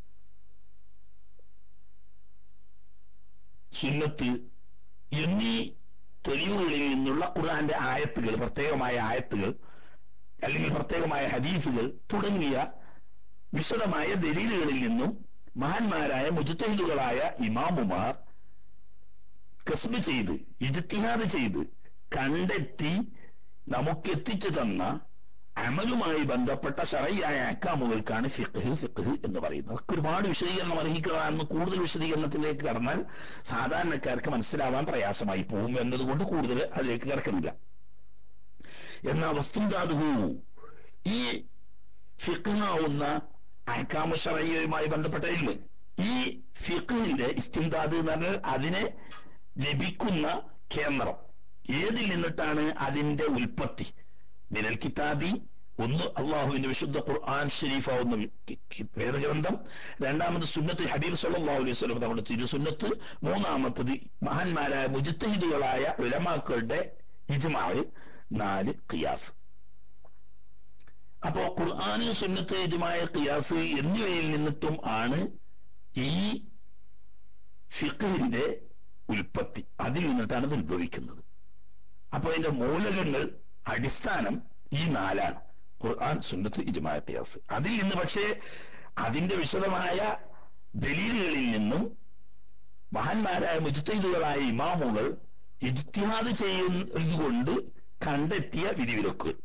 സുന്നത്ത് എന്നീ തെളിവുകളിൽ നിന്നുള്ള ഖുർആന്റെ ആയത്തുകൾ പ്രത്യേകമായ ആയത്തുകൾ അല്ലെങ്കിൽ പ്രത്യേകമായ ഹദീസുകൾ തുടങ്ങിയ വിശദമായ ദലീലുകളിൽ നിന്നും മഹാന്മാരായ മുജത്തഹിദുകളായ ഇമാമുമാർ കസ്ബ് ചെയ്ത് ഇജ്തിഹാദ് ചെയ്ത് കണ്ടെത്തി നമുക്ക് എത്തിച്ചു തന്ന അമലുമായി ബന്ധപ്പെട്ട ഷറയായ അക്കാമുകൾക്കാണ് ഫിഖ് ഫിഖ് എന്ന് പറയുന്നത് അതൊക്കെ ഒരുപാട് വിശദീകരണം അർഹിക്കുന്നതാണെന്ന് കൂടുതൽ വിശദീകരണത്തിലേക്ക് കടന്നാൽ സാധാരണക്കാർക്ക് മനസ്സിലാവാൻ പ്രയാസമായി പോകും എന്നതുകൊണ്ട് കൂടുതൽ അതിലേക്ക് കിടക്കുന്നില്ല എന്നാ വസ്തുതാതുഹു ഈ ഫിഖാവുന്ന അഹ്കാമു ഷറയ്യയുമായി ബന്ധപ്പെട്ട ഇൽമ് ഈ ഫിഖിന്റെ ഇസ്തിംദാദ് എന്ന് പറഞ്ഞാൽ അതിനെ ലഭിക്കുന്ന കേന്ദ്രം ഏതിൽ നിന്നിട്ടാണ് അതിന്റെ ഉൽപ്പത്തി മിനൽ കിതാബി ഒന്ന് അള്ളാഹുവിന്റെ വിശുദ്ധ ഖുർആൻ ഷരീഫാവുന്ന വേദഗ്രന്ഥം രണ്ടാമത് സുന്നത്ത് ഹബീബ് സല്ലല്ലാഹു അലൈഹി വസല്ലം നമ്മുടെ തിരുസുന്നത്ത് മൂന്നാമത്തത് മഹാന്മാരായ മുജിത്തഹിദുകളായ ഉലമാക്കളുടെ ഇജ്മാവ് നാല് ഖിയാസ് അപ്പോ ഖുർആാന് സുന്നത്ത് ഇജ്മായ ഖിയാസ് എന്നിവയിൽ നിന്നിട്ടും ആണ് ഈ ഫിഖിന്റെ ഉൽപ്പത്തി അതിൽ നിന്നിട്ടാണ് ഇത് ഉത്ഭവിക്കുന്നത് അപ്പൊ അതിന്റെ മൂലകങ്ങൾ അടിസ്ഥാനം ഈ നാലാണ് ഖുർആൻ സുന്നത്ത് ഇജ്മായ ഖിയാസ് അതിൽ നിന്ന് പക്ഷേ അതിന്റെ വിശദമായ ദലീലുകളിൽ നിന്നും മഹാന്മാരായ മുജിത്തൈദുകളായ ഇമാമുകൾ ഇജ്തിഹാദ് ചെയ്യുന്നത് കൊണ്ട് കണ്ടെത്തിയ വിധിവിലക്കുകൾ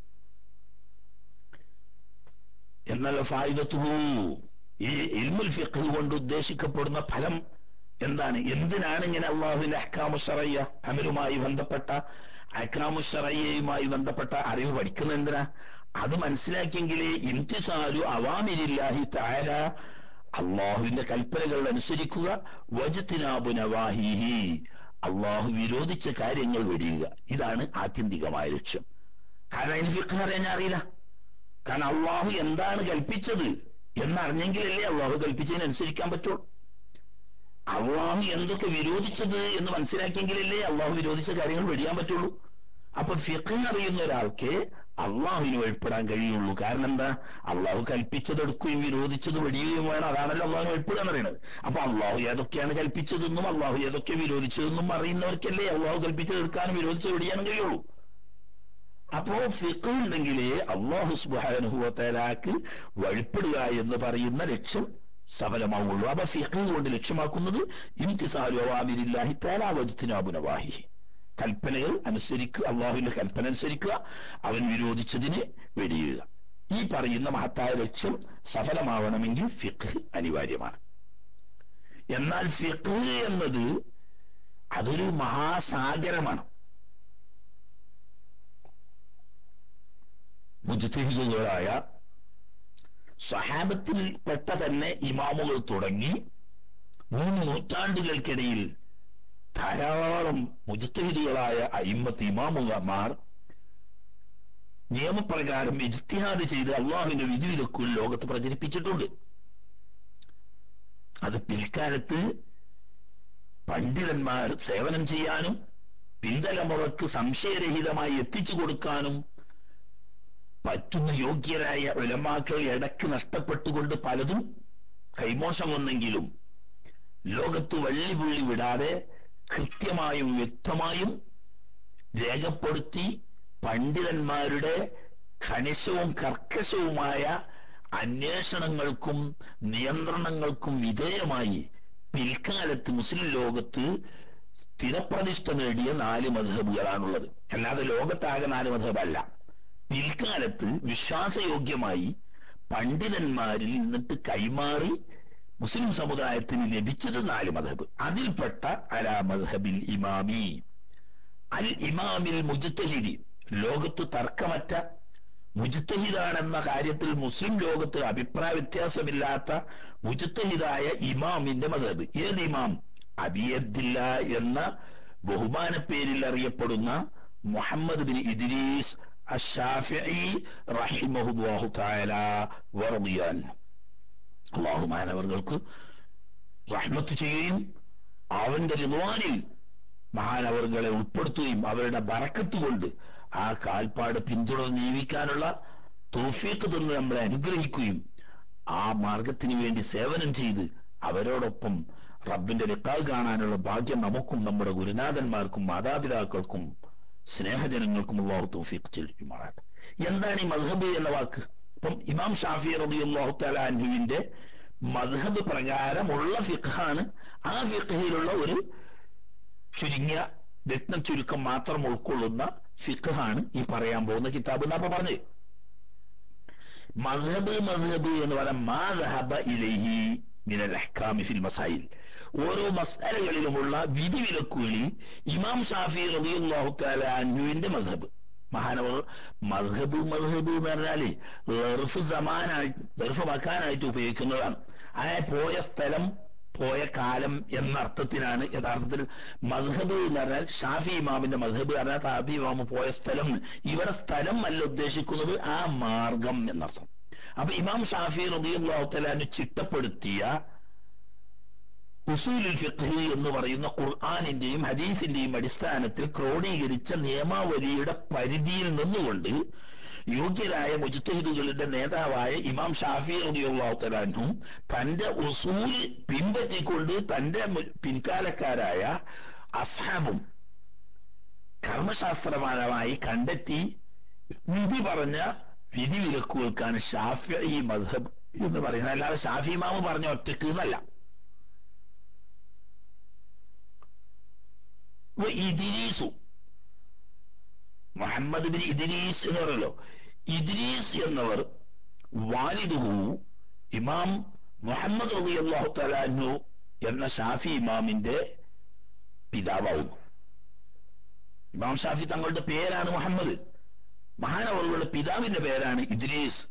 എന്നാൽ ഫായിദത്തുഹു ഈ ഇൽമുൽ ഫിഖ് കൊണ്ട് ഉദ്ദേശിക്കപ്പെടുന്ന ഫലം എന്താണ് എന്തിനാണ് ഇങ്ങനെ അള്ളാഹുവിന്റെ അഹ്കാമു ഷറയ്യ അമലുമായി ബന്ധപ്പെട്ട അഹ്കാമു ഷറയ്യയുമായി ബന്ധപ്പെട്ട അറിവ് പഠിക്കുന്ന എന്തിനാ അത് മനസ്സിലാക്കിയെങ്കിലേ ഇംതിസാലു അവാമിരില്ലാഹി താര അള്ളാഹുവിന്റെ കൽപ്പനകൾ അനുസരിക്കുക വജത്തിനാബു നവാഹിഹി അള്ളാഹു വിരോധിച്ച കാര്യങ്ങൾ വെടിയുക ഇതാണ് ആത്യന്തികമായ ലക്ഷ്യം കാരണം അതിന് ഫിഖ് അറിയാൻ അറിയില്ല കാരണം അള്ളാഹു എന്താണ് കൽപ്പിച്ചത് എന്നറിഞ്ഞെങ്കിലല്ലേ അള്ളാഹു കൽപ്പിച്ചതിന് അനുസരിക്കാൻ പറ്റുള്ളൂ അള്ളാഹു എന്തൊക്കെ വിരോധിച്ചത് എന്ന് മനസ്സിലാക്കിയെങ്കിലല്ലേ അള്ളാഹു വിരോധിച്ച കാര്യങ്ങൾ വെടിയാൻ പറ്റുള്ളൂ അപ്പൊ ഫിഖ് അറിയുന്ന ഒരാൾക്ക് അള്ളാഹുവിന് വഴിപ്പെടാൻ കഴിയുള്ളൂ കാരണം എന്താ അള്ളാഹു കൽപ്പിച്ചതെടുക്കുകയും വിരോധിച്ചത് വെടിയുകയും വേണം അതാണല്ലോ അള്ളാഹുന് വഴിപ്പെടുക എന്ന് പറയുന്നത് അപ്പൊ അള്ളാഹു ഏതൊക്കെയാണ് കൽപ്പിച്ചതെന്നും അള്ളാഹു ഏതൊക്കെ വിരോധിച്ചതെന്നും അറിയുന്നവർക്കല്ലേ അള്ളാഹു കൽപ്പിച്ചത് എടുക്കാനും വിരോധിച്ചത് വെടിയാനും കഴിയുള്ളൂ അപ്പോ ഫിഖ് ഉണ്ടെങ്കിലേ അള്ളാഹു സുബാനുഭവത്തേലാക്ക് വഴിപ്പെടുക എന്ന് പറയുന്ന ലക്ഷ്യം സഫലമാവുള്ളൂ അപ്പൊ ഫിഖ് കൊണ്ട് ലക്ഷ്യമാക്കുന്നത് ഇംതിസാലു അവാമിരില്ലാഹി തേലാവജത്തിനാബുനവാഹി കൽപ്പനകൾ അനുസരിക്കുക അള്ളാഹുവിന്റെ കൽപ്പന അനുസരിക്കുക അവൻ വിരോധിച്ചതിന് വെടിയുക ഈ പറയുന്ന മഹത്തായ ലക്ഷ്യം സഫലമാവണമെങ്കിൽ ഫിഖ് അനിവാര്യമാണ് എന്നാൽ ഫിഖ് എന്നത് അതൊരു മഹാസാഗരമാണ് മുജത്തഹിദുകളായ സഹാബത്തിൽപ്പെട്ട തന്നെ ഇമാമുകൾ തുടങ്ങി മൂന്ന് നൂറ്റാണ്ടുകൾക്കിടയിൽ ധാരാളം മുജത്തഹിദികളായ അയിമത്ത് ഇമാമുമാർ നിയമപ്രകാരം ഇജ്തിഹാദ് ചെയ്ത് അള്ളാഹുവിന്റെ വിധിവിലക്കുകൾ ലോകത്ത് പ്രചരിപ്പിച്ചിട്ടുണ്ട് അത് പിൽക്കാലത്ത് പണ്ഡിതന്മാർ സേവനം ചെയ്യാനും പിന്തലമുറക്ക് സംശയരഹിതമായി എത്തിച്ചു കൊടുക്കാനും പറ്റുന്ന യോഗ്യരായ ഉലമാക്കൾ ഇടയ്ക്ക് നഷ്ടപ്പെട്ടുകൊണ്ട് പലതും കൈമോശം വന്നെങ്കിലും ലോകത്ത് വള്ളിപുള്ളി വിടാതെ കൃത്യമായും വ്യക്തമായും രേഖപ്പെടുത്തി പണ്ഡിതന്മാരുടെ കണിശവും കർക്കശവുമായ അന്വേഷണങ്ങൾക്കും നിയന്ത്രണങ്ങൾക്കും വിധേയമായി പിൽക്കാലത്ത് മുസ്ലിം ലോകത്ത് സ്ഥിരപ്രതിഷ്ഠ നേടിയ നാല് മധബുകളാണുള്ളത് അല്ലാതെ ലോകത്താകെ നാല് മധബല്ല പിൽക്കാലത്ത് വിശ്വാസയോഗ്യമായി പണ്ഡിതന്മാരിൽ നിന്നിട്ട് കൈമാറി മുസ്ലിം സമുദായത്തിന് ലഭിച്ചത് നാല് മധബ് അതിൽപ്പെട്ട അലാ മധബിൽ ഇമാമി അൽ ഇമാമിൽ മുജത്തഹിദി ലോകത്ത് തർക്കമറ്റ മുജത്തഹിദാണെന്ന കാര്യത്തിൽ മുസ്ലിം ലോകത്ത് അഭിപ്രായ വ്യത്യാസമില്ലാത്ത മുജത്തഹിദായ ഇമാമിന്റെ മതബ് ഏത് ഇമാം അബിയദ്ദില്ല എന്ന ബഹുമാന പേരിൽ അറിയപ്പെടുന്ന മുഹമ്മദ് ബിൻ ഇദ്രീസ് അഷാഫി റഹിമഹുല്ലാഹു തആല വറദിയാൻ അള്ളാഹു മാനവർക്ക് റഹ്മത്ത് ചെയ്യുകയും അവന്റെ റിദ്വാനിൽ മഹാനവറുകളെ ഉൾപ്പെടുത്തുകയും അവരുടെ ബറക്കത്ത് കൊണ്ട് ആ കാൽപ്പാട് പിന്തുടർന്ന് ജീവിക്കാനുള്ള തോഫീക്ക് തന്ന് നമ്മളെ അനുഗ്രഹിക്കുകയും ആ മാർഗത്തിന് വേണ്ടി സേവനം ചെയ്ത് അവരോടൊപ്പം റബ്ബിന്റെ ലിക്കാവ് കാണാനുള്ള ഭാഗ്യം നമുക്കും നമ്മുടെ ഗുരുനാഥന്മാർക്കും മാതാപിതാക്കൾക്കും സ്നേഹജനങ്ങൾക്കും അള്ളാഹു തൗഫീഖ് ചെയ്യുമാറാട്ടെ എന്താണ് ഈ മദ്ഹബ് എന്ന വാക്ക് ഇപ്പം ഇമാം ഷാഫി റബി അള്ളാഹു തലാൻഹുവിന്റെ മദ്ഹബ് പ്രകാരമുള്ള ഫിഖാണ് ആ ഫിഖഹിലുള്ള ഒരു ചുരുങ്ങിയ രത്ന ചുരുക്കം മാത്രം ഉൾക്കൊള്ളുന്ന ഫിഖാണ് ഈ പറയാൻ പോകുന്ന കിതാബ് എന്നപ്പ പറഞ്ഞത് മദ്ഹബ് മദ്ഹബ് എന്ന് പറയാൻ മാ ദഹബ ഇലൈഹി മിനൽ അഹ്കാമി ഫിൽ മസായിൽ ഓരോ മസാലകളിലുമുള്ള വിധിവിലക്കുകളിൽ ഇമാം ഷാഫി റളിയല്ലാഹു തആല അൻഹുവിന്റെ മദ്ഹബ് മഹാനവർ മദ്ഹബ് മദ്ഹബ് എന്ന് പറഞ്ഞാല് ലർഫ് സമാനായിട്ട് ലർഫ് മക്കാനായിട്ട് ഉപയോഗിക്കുന്നതാണ് ആ പോയ സ്ഥലം പോയ കാലം എന്ന അർത്ഥത്തിനാണ് യഥാർത്ഥത്തിൽ മദ്ഹബ് എന്ന് പറഞ്ഞാൽ ഷാഫി ഇമാമിന്റെ മദ്ഹബ് പറഞ്ഞാൽ താബി ഇമാമ് പോയ സ്ഥലം ഇവിടെ സ്ഥലം അല്ല ഉദ്ദേശിക്കുന്നത് ആ മാർഗം എന്നർത്ഥം അപ്പൊ ഇമാം ഷാഫി റബിഅള്ളാഹു തലാന് ചിട്ടപ്പെടുത്തിയ ഉസൂലുൽ ഫിഖ് എന്ന് പറയുന്ന ഖുർആാനിന്റെയും ഹദീസിന്റെയും അടിസ്ഥാനത്തിൽ ക്രോഡീകരിച്ച നിയമാവലിയുടെ പരിധിയിൽ നിന്നുകൊണ്ട് യോഗ്യരായ മുജത്തഹിദുകളുടെ നേതാവായ ഇമാം ഷാഫി റളിയല്ലാഹു തആലാഹു തന്റെ ഉസൂൽ പിൻപറ്റിക്കൊണ്ട് തന്റെ പിൻകാലക്കാരായ അസ്ഹാബും കർമ്മശാസ്ത്രപരമായി കണ്ടെത്തി വിധി പറഞ്ഞ വിധി വിലക്കുകൾക്കാണ് ഷാഫി മദ്ഹബ് എന്ന് പറയുന്നത് അല്ലാതെ ഷാഫി ഇമാമ് പറഞ്ഞ ഒറ്റക്ക് എന്നല്ല ഇദിരീസു മുഹമ്മദ് ബിൻ ഇദ്രീസ് എന്ന് പറയല്ലോ ഇദ്രീസ് എന്നവർ വാലിദുഹു ഇമാം മുഹമ്മദ് റബി അള്ളാഹു തലാനു എന്ന ഷാഫി ഇമാമിന്റെ പിതാവാകുന്നു ഇമാം ഷാഫി തങ്ങളുടെ പേരാണ് മുഹമ്മദ് മഹാനവറുകളുടെ പിതാവിന്റെ പേരാണ് ഇദ്രീസ്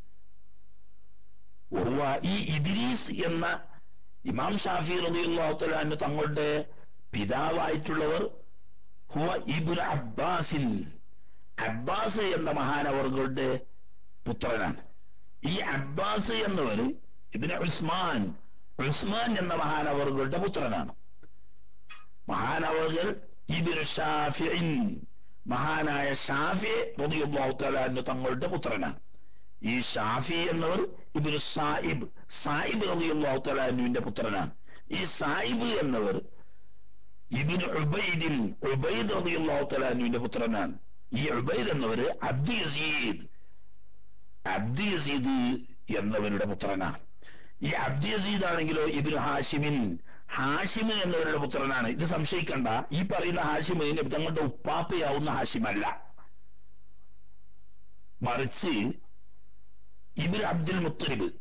ഈ ഇദ്രീസ് എന്ന ഇമാം ഷാഫി റബി അള്ളാഹു തലാനു തങ്ങളുടെ പിതാവായിട്ടുള്ളവർ ഹുവ ഇബുൽ അബ്ബാസിൻ അബ്ബാസ് എന്ന മഹാനവറുകളുടെ പുത്രനാണ് ഈ അബ്ബാസ് എന്നവർ ഇതിന് ഉസ്മാൻ ഉസ്മാൻ എന്ന മഹാനവറുകളുടെ പുത്രനാണ് മഹാനവറുകൾ ഇബിൻ ഷാഫിൻ മഹാനായ ഷാഫി റബിയുള്ളാഹു തആല തങ്ങളുടെ പുത്രനാണ് ഈ ഷാഫി എന്നവർ ഇബിൻ സായിബ് സായിബ് റബിയുള്ളാഹു തആലാന്റെ പുത്രനാണ് ഈ സായിബ് എന്നവർ ഇബിൻ ഉബൈദിൻ ഉബൈദ് റബിയുള്ളാഹു തആലാന്റെ പുത്രനാണ് ഈ ഉബൈദ് എന്നവര് അബ്ദു യസീദ് അബ്ദു യസീദ് എന്നവരുടെ പുത്രനാണ് ഈ അബ്ദു യസീദ് ആണെങ്കിലോ ഇബിൻ ഹാഷിമിൻ ഹാഷിമിൻ എന്നവരുടെ പുത്രനാണ് ഇത് സംശയിക്കണ്ട ഈ പറയുന്ന ഹാഷിമിന് തങ്ങളുടെ ഉപ്പാപ്പയാവുന്ന ഹാഷിമല്ല മറിച്ച് ഇബിൻ അബ്ദുൽ മുത്തലിബ്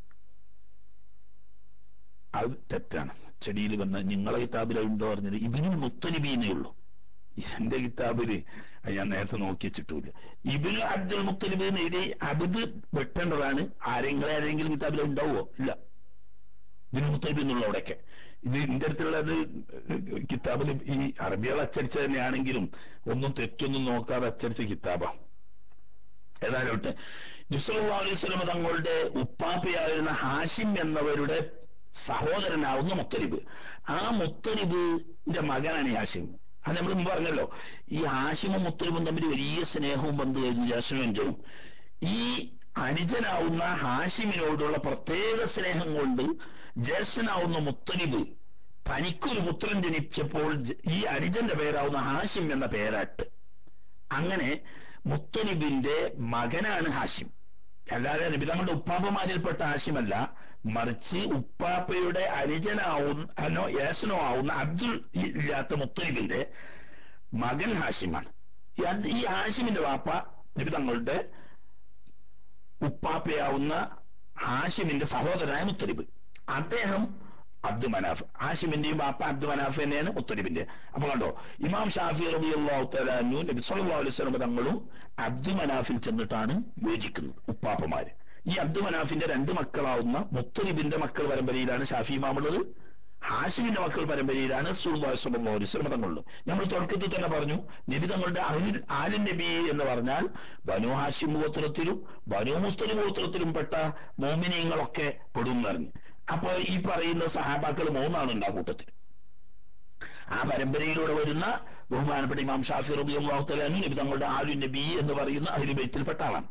അത് തെറ്റാണ് ചെടിയിൽ വന്ന നിങ്ങളെ കിതാബിൽ ഉണ്ടോ പറഞ്ഞത് ഇബിനുൽ മുത്തലിബീനേ ഉള്ളൂ എന്റെ കിതാബില് ഞാൻ നേരത്തെ നോക്കി വെച്ചിട്ടില്ല ഇബിന് അബ്ദുൽ മുത്തലിബ് എഴുതി അബിദ് വെട്ടേണ്ടതാണ് ആരെങ്കിലും ആരെങ്കിലും കിതാബിൽ ഉണ്ടാവോ ഇല്ല ഇബിന് മുത്തലിബ് എന്നുള്ള അവിടെയൊക്കെ ഇത് ഇന്റെ അടുത്തുള്ളത് കിതാബിൽ ഈ അറബികൾ അച്ചടിച്ച തന്നെയാണെങ്കിലും ഒന്നും തെറ്റൊന്നും നോക്കാതെ അച്ചടിച്ച കിതാബാ ഏതായാലും ജുസല്ലാ അലൈഹി സ്വലമ തങ്ങളുടെ ഉപ്പാപ്പയായിരുന്ന ഹാഷിം എന്നവരുടെ സഹോദരനാവുന്ന മുത്തലിബ് ആ മുത്തലിബിന്റെ മകനാണ് ഹാഷിം അത് നമ്മൾ മുമ്പ് പറഞ്ഞല്ലോ ഈ ഹാഷിമും മുത്തലിബും തമ്മിൽ വലിയ സ്നേഹവും ബന്ധുവായിരുന്നു ജാസ്മിനും ഈ അനുജനാവുന്ന ഹാഷിമിനോടുള്ള പ്രത്യേക സ്നേഹം കൊണ്ട് ജ്യേഷ്ഠനാവുന്ന മുത്തലിബ് തനിക്കൊരു പുത്രൻ ജനിച്ചപ്പോൾ ഈ അനുജന്റെ പേരാവുന്ന ഹാഷിം എന്ന പേരാട്ട് അങ്ങനെ മുത്തലിബിന്റെ മകനാണ് ഹാഷിം അല്ലാതെ നബി തങ്ങളുടെ ഉപ്പാപ്പമാരിൽപ്പെട്ട ഹാഷിമല്ല മറിച്ച് ഉപ്പാപ്പയുടെ അനുജനാവുന്നോ യേശനോ ആവുന്ന അബ്ദുൽ ഇല്ലാത്ത മുത്തലിബിന്റെ മകൻ ഹാഷിമാണ് ഈ അദ്- ഈ ഹാഷിമിന്റെ വാപ്പ നബി തങ്ങളുടെ ഉപ്പാപ്പയാവുന്ന ഹാഷിമിന്റെ സഹോദരനായ മുത്തലിബ് അദ്ദേഹം അബ്ദു മനാഫ് ഹാഷിമിന്റെയും ബാപ്പ അബ്ദു മനാഫ് തന്നെയാണ് മുത്തലിബിന്റെ അപ്പൊ കണ്ടോ ഇമാം ഷാഫി റബിഅള്ളാഹു തലാനു നബി സല്ലല്ലാഹു അലൈഹി വസല്ലം തങ്ങളും അബ്ദു മനാഫിൽ ചെന്നിട്ടാണ് യോജിക്കുന്നത് ഉപ്പാപ്പമാര് ഈ അബ്ദു മനാഫിന്റെ രണ്ട് മക്കളാവുന്ന മുത്തലിബിന്റെ മക്കൾ പരമ്പരയിലാണ് ഷാഫി ഇമാമുള്ളത് ഹാഷിമിന്റെ മക്കൾ പരമ്പരയിലാണ് റസൂലുള്ളാഹി സ്വല്ലല്ലാഹു അലൈഹി വസല്ലം തങ്ങളുള്ളത് നമ്മൾ തുടക്കത്തിൽ തന്നെ പറഞ്ഞു നബി തങ്ങളുടെ അഹിൽ ആലിൻ നബി എന്ന് പറഞ്ഞാൽ ബനു ഹാഷിം ഗോത്രത്തിലും ബനു മുസ്തലിം ഗോത്രത്തിലും പെട്ട മോമിനിയങ്ങളൊക്കെ പെടും എന്ന് പറഞ്ഞു അപ്പൊ ഈ പറയുന്ന സഹാബാക്കൾ മൂന്നാണ് ആ കൂട്ടത്തിൽ ആ പരമ്പരയിലൂടെ വരുന്ന ബഹുമാനപ്പെട്ട ഇമാം ഷാഫി റബി അള്ളാഹു തലാനു നബി തങ്ങളുടെ ആലു നബി എന്ന് പറയുന്ന അഹിലുബൈത്തിൽപ്പെട്ട ആളാണ്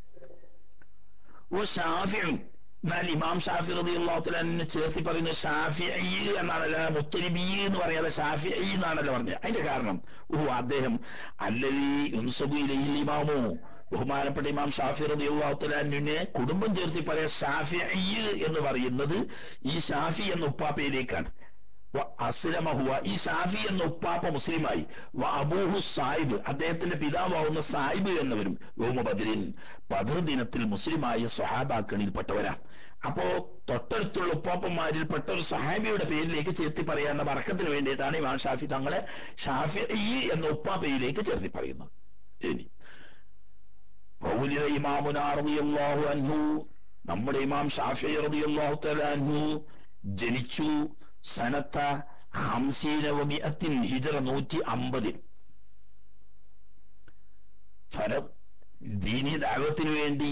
ഓ ഷാഫിയും എന്നാൽ ഇമാം ഷാഫി റബി അള്ളാഹു തലാനെ ചേർത്തി പറയുന്ന ഷാഫി എന്നാണല്ലോ മുത്തലിബി എന്ന് പറയാതെ ഷാഫി എന്നാണല്ലോ പറഞ്ഞത് അതിന്റെ കാരണം ഓ അദ്ദേഹം അല്ലവി യുൻസബു ഇലയിൽ ഇമാമോ ബഹുമാനപ്പെട്ട ഇമാം ഷാഫി റബി അള്ളാഹു തലാനെ കുടുംബം ചേർത്തി പറയാ ഷാഫി എന്ന് പറയുന്നത് ഈ ഷാഫി എന്ന ഉപ്പാപ്പയിലേക്കാണ് അസ്ലമഹുവ ഈ ഷാഫി എന്ന ഉപ്പാപ്പ മുസ്ലിമായി വ അബൂഹു സാഹിബ് അദ്ദേഹത്തിന്റെ പിതാവാവുന്ന സാഹിബ് എന്നവരും യോമ ബദരിൻ ബദർ ദിനത്തിൽ മുസ്ലിമായ സ്വഹാബാക്കളിൽപ്പെട്ടവരാ അപ്പോ തൊട്ടടുത്തുള്ള ഉപ്പാപ്പന്മാരിൽ പെട്ട ഒരു സഹാബിയുടെ പേരിലേക്ക് ചേർത്തി പറയാവുന്ന വർക്കത്തിന് വേണ്ടിയിട്ടാണ് ഇമാം ഷാഫി തങ്ങളെ ഷാഫി എന്ന ഉപ്പാപ്പയിലേക്ക് ചേർത്തി പറയുന്നത് ഇനി ഇമാമുനാ റളിയല്ലാഹു അൻഹു നമ്മുടെ ഇമാം ഷാഫി റളിയല്ലാഹു തആല അൻഹു ജനിച്ചു സനത്ത ഹംസീനവമിയത്തിൻ ഹിജറ നൂറ്റി അമ്പതിൽ ഫലം ദീനി ദാവത്തിനു വേണ്ടി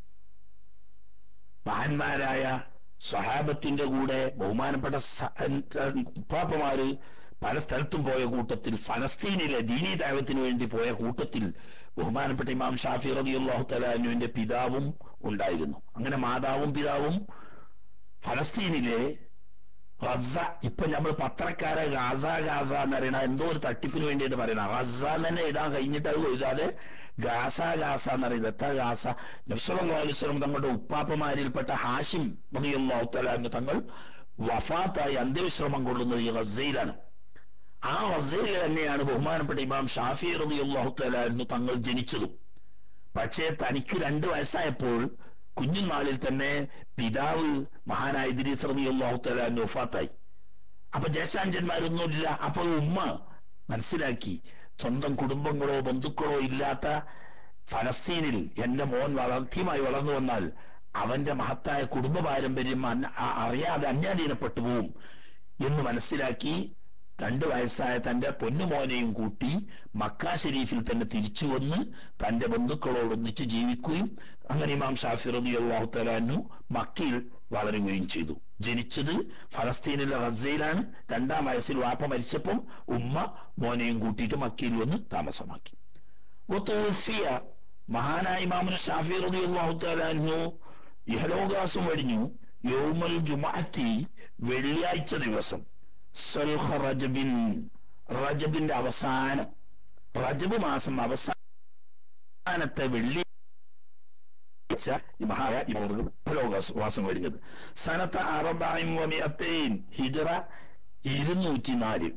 മഹാന്മാരായ സ്വഹാബത്തിന്റെ കൂടെ ബഹുമാനപ്പെട്ട ഉപ്പാപ്പമാര് പല സ്ഥലത്തും പോയ കൂട്ടത്തിൽ ഫലസ്തീനിലെ ദീനി ദാവത്തിനു വേണ്ടി പോയ കൂട്ടത്തിൽ ബഹുമാനപ്പെട്ട ഇമാം ഷാഫി റബിയുള്ളാഹു തലാനുവിന്റെ പിതാവും ഉണ്ടായിരുന്നു അങ്ങനെ മാതാവും പിതാവും ഫലസ്തീനിലെ റസ ഇപ്പൊ നമ്മൾ പത്രക്കാരെ ഗാസ ഗാസ എന്ന് പറയണ എന്തോ ഒരു തട്ടിപ്പിന് വേണ്ടിയിട്ട് പറയണ റസ തന്നെ എഴുതാൻ കഴിഞ്ഞിട്ട് അത് എഴുതാതെ ഗാസ ഗാസ എന്ന് പറയുന്നത് എത്ര ഗാസ നബ്സലം തങ്ങളുടെ ഉപ്പാപ്പമാരിൽപ്പെട്ട ഹാഷിം മതിയുള്ള തങ്ങൾ വഫാത്തായി അന്ത്യവിശ്രമം കൊള്ളുന്നത് ഈ ഗസയിലാണ് ആ ഗസയിൽ തന്നെയാണ് ബഹുമാനപ്പെട്ട ഇമാം ഷാഫി റബിയുള്ളാഹു തലായിരുന്നു തങ്ങൾ ജനിച്ചതും പക്ഷേ തനിക്ക് രണ്ട് വയസ്സായപ്പോൾ കുഞ്ഞുനാളിൽ തന്നെ പിതാവ് മഹാനായ ഇദ്രീസ് റളിയല്ലാഹു തആല വഫാത്തായി അപ്പൊ ജ്യേഷ്ഠാഞ്ചന്മാരൊന്നുമില്ല അപ്പോൾ ഉമ്മ മനസ്സിലാക്കി സ്വന്തം കുടുംബങ്ങളോ ബന്ധുക്കളോ ഇല്ലാത്ത ഫലസ്തീനിൽ എന്റെ മോൻ വളർത്തിയുമായി വളർന്നു വന്നാൽ അവന്റെ മഹത്തായ കുടുംബ പാരമ്പര്യം അറിയാതെ അന്യാധീനപ്പെട്ടു പോവും എന്ന് മനസ്സിലാക്കി രണ്ടു വയസ്സായ തന്റെ പൊന്നുമോനെയും കൂട്ടി മക്ക ഷെരീഫിൽ തന്നെ തിരിച്ചു വന്ന് തന്റെ ബന്ധുക്കളോടൊന്നിച്ച് ജീവിക്കുകയും അങ്ങനെ ഇമാം ഷാഫി റബി അള്ളാഹു തലാനു മക്കയിൽ വളരുകയും ചെയ്തു ജനിച്ചത് ഫലസ്തീനിലെ റസയിലാണ് രണ്ടാം വയസ്സിൽ വാപ്പ മരിച്ചപ്പം ഉമ്മ മോനെയും കൂട്ടിയിട്ട് മക്കയിൽ വന്ന് താമസമാക്കി ഒത്തോഫിയ മഹാനായ ഇമാമുന ഷാഫി റബി അള്ളാഹു തലാനു ഇഹലോകാസം വെടിഞ്ഞു യോമൽ ജുമാറ്റി വെള്ളിയാഴ്ച ദിവസം സൽഹ റജബിൻ റജബിന്റെ അവസാനം റജബ് മാസം അവസാനത്തെ വെള്ളി ലോകവാസം വരുന്നത് സനത്ത അറബായും ഹിജറ ഇരുന്നൂറ്റി നാല്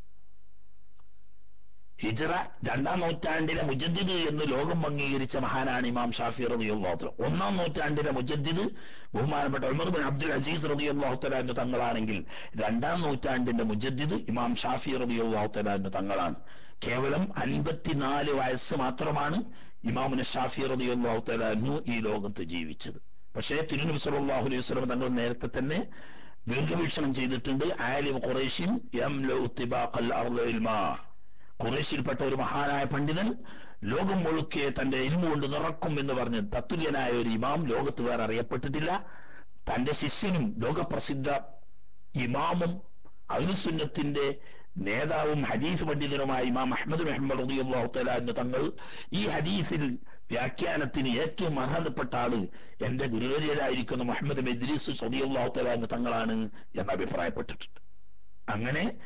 ഹിജറ രണ്ടാം നൂറ്റാണ്ടിലെ മുജദ്ദിദ് എന്ന് ലോകം അംഗീകരിച്ച മഹാനാണ് ഇമാം ഷാഫി റബിയുള്ളാഹു ഒന്നാം നൂറ്റാണ്ടിലെ മുജദ്ദിദ് ബഹുമാനപ്പെട്ട ഉമർ ബിൻ അബ്ദുൽ അസീസ് റബിയുള്ളാഹു തലാന്റെ തങ്ങളാണെങ്കിൽ രണ്ടാം നൂറ്റാണ്ടിന്റെ മുജദ്ദിദ് ഇമാം ഷാഫി റബിയുള്ളാഹു തലാന്റെ തങ്ങളാണ് കേവലം അൻപത്തിനാല് വയസ്സ് മാത്രമാണ് ഇമാമുന ഷാഫി റബിയുള്ളാഹു തലാനു ഈ ലോകത്ത് ജീവിച്ചത് പക്ഷേ തിരുനബി സല്ലല്ലാഹു അലൈഹി വസല്ലം തങ്ങൾ നേരത്തെ തന്നെ ദീർഘവീക്ഷണം ചെയ്തിട്ടുണ്ട് ആലിം ഖുറൈഷിൻ യംലു തിബാഖൽ അർളിൽ മാ ഖുറേശിൽപ്പെട്ട ഒരു മഹാനായ പണ്ഡിതൻ ലോകം മുഴുക്കെ തന്റെ ഇൽമു കൊണ്ട് നിറക്കും എന്ന് പറഞ്ഞ് തത്തുല്യനായ ഒരു ഇമാം ലോകത്ത് വേറെ അറിയപ്പെട്ടിട്ടില്ല തന്റെ ശിഷ്യനും ലോകപ്രസിദ്ധ ഇമാമും അഹ്ലുസുന്നത്തിന്റെ നേതാവും ഹദീസ് പണ്ഡിതനുമായ ഇമാം അഹമ്മദ് മുഹമ്മദ് റളിയല്ലാഹു തആല എന്ന തങ്ങൾ ഈ ഹദീസിൽ വ്യാഖ്യാനത്തിന് ഏറ്റവും അർഹതപ്പെട്ട ആള് എന്റെ ഗുരുവര്യരായിരിക്കുന്ന മുഹമ്മദ് മെദ്രീസ് റളിയല്ലാഹു തആല എന്ന തങ്ങളാണ് എന്ന് അഭിപ്രായപ്പെട്ടിട്ടുണ്ട് അങ്ങനെ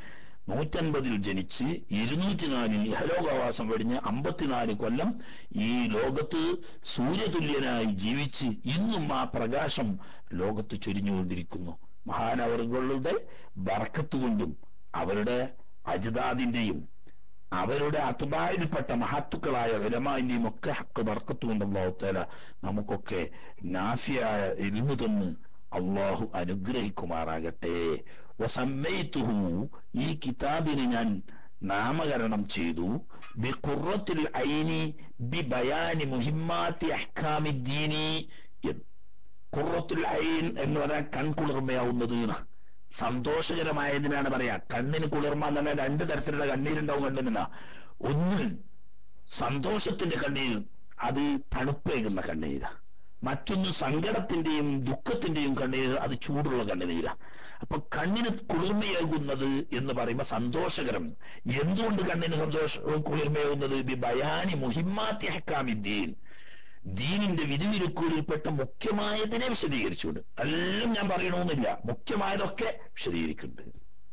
നൂറ്റൻപതിൽ ജനിച്ച് ഇരുന്നൂറ്റിനാലിൽ ഇഹലോകവാസം വെടിഞ്ഞ് അമ്പത്തിനാല് കൊല്ലം ഈ ലോകത്ത് സൂര്യതുല്യനായി ജീവിച്ച് ഇന്നും ആ പ്രകാശം ലോകത്ത് ചൊരിഞ്ഞുകൊണ്ടിരിക്കുന്നു മഹാനവറുകളുടെ ബർക്കത്ത് കൊണ്ടും അവരുടെ അജിതാദിന്റെയും അവരുടെ അത്ബായിൽപ്പെട്ട മഹത്തുക്കളായ വിലമാന്റെയും ഒക്കെ ഹക്ക് ബർക്കത്ത് കൊണ്ട് അള്ളാഹുത്തേല നമുക്കൊക്കെ നാഫിയായ എലിമു തന്ന് അള്ളാഹു അനുഗ്രഹിക്കുമാറാകട്ടെ വസമ്മയിത്തുഹു ഈ കിതാബിന് ഞാൻ നാമകരണം ചെയ്തു ബി ഖുറത്തിൽ ഐനി ബി ബയാനി മുഹിമ്മാത്തി അഹ്കാമിദ്ദീനി ഖുറത്തുൽ ഐൻ എന്ന് പറഞ്ഞാൽ കൺകുളിർമയാവുന്നത് എന്ന് സന്തോഷകരമായതിനാണ് പറയാ കണ്ണിന് കുളിർമ എന്ന് പറഞ്ഞാൽ രണ്ട് തരത്തിലുള്ള കണ്ണീരുണ്ടാവും കണ്ണിന് ഒന്ന് സന്തോഷത്തിന്റെ കണ്ണീര് അത് തണുപ്പേകുന്ന കണ്ണീര മറ്റൊന്ന് സങ്കടത്തിന്റെയും ദുഃഖത്തിന്റെയും കണ്ണീര് അത് ചൂടുള്ള കണ്ണുനീര അപ്പൊ കണ്ണിന് കുളിർമയാകുന്നത് എന്ന് പറയുമ്പോൾ സന്തോഷകരം എന്തുകൊണ്ട് കണ്ണിന് സന്തോഷ കുളിർമയാകുന്നത് ബി ബയാനി മുഹിമ്മാത്തി ഹക്കാമിദ്ദീൻ ദീനിന്റെ വിധിവിരുക്കുകളിൽപ്പെട്ട മുഖ്യമായതിനെ വിശദീകരിച്ചുകൊണ്ട് എല്ലാം ഞാൻ പറയണമെന്നില്ല മുഖ്യമായതൊക്കെ വിശദീകരിക്കുന്നുണ്ട്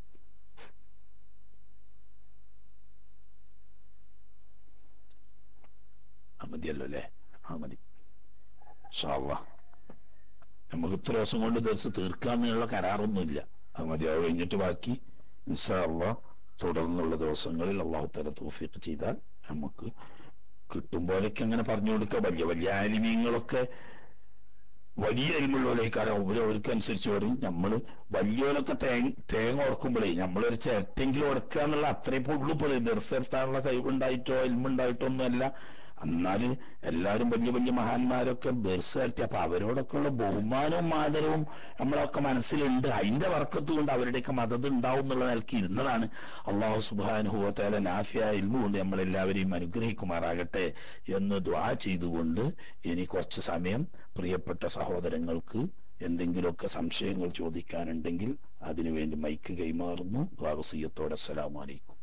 ആ മതിയല്ലോ അല്ലേ ആ മതി ഷാള്ള നമുക്ക് ഇത്ര ദിവസം കൊണ്ട് ദിവസം തീർക്കാമെന്നുള്ള കരാറൊന്നുമില്ല അത് മതി അത് കഴിഞ്ഞിട്ട് ബാക്കി ഇൻഷാള്ള തുടർന്നുള്ള ദിവസങ്ങളിൽ അള്ളാഹു തല തോഫിക്ക് ചെയ്താൽ നമുക്ക് കിട്ടുമ്പോഴൊക്കെ അങ്ങനെ പറഞ്ഞു കൊടുക്കുക വലിയ വലിയ ആലിമീങ്ങളൊക്കെ വലിയ അരിമുള്ളവരേക്കാരം അവരവർക്കനുസരിച്ച് പറയും നമ്മള് വലിയവരൊക്കെ തേങ്ങ തേങ്ങ ഉറക്കുമ്പോഴേ നമ്മളൊരു ചിരട്ടെങ്കിലും ഉറക്കുക എന്നുള്ള അത്രേ ഉള്ളൂ പോലെ ദർശനത്താനുള്ള കഴിവുണ്ടായിട്ടോ എൽമുണ്ടായിട്ടോ ഒന്നുമല്ല എന്നാൽ എല്ലാവരും വലിയ വലിയ മഹാന്മാരൊക്കെ ബെർസ് നടത്തി അപ്പൊ അവരോടൊക്കെ ഉള്ള ബഹുമാനവും ആദരവും നമ്മളൊക്കെ മനസ്സിലുണ്ട് അതിന്റെ വർക്കത്ത് കൊണ്ട് അവരുടെയൊക്കെ മദത് ഉണ്ടാവും എന്നുള്ള നിലയ്ക്ക് ഇരുന്നതാണ് അള്ളാഹു സുബാനുഭവത്തേല നാഫിയ ഇൽമു കൊണ്ട് നമ്മളെല്ലാവരെയും അനുഗ്രഹിക്കുമാറാകട്ടെ എന്ന് ദ്വാ ചെയ്തുകൊണ്ട് ഇനി കുറച്ച് സമയം പ്രിയപ്പെട്ട സഹോദരങ്ങൾക്ക് എന്തെങ്കിലുമൊക്കെ സംശയങ്ങൾ ചോദിക്കാനുണ്ടെങ്കിൽ അതിനുവേണ്ടി മൈക്ക് കൈമാറുന്നു വാഗസീയത്തോടെ അസ്സലാമലൈക്കും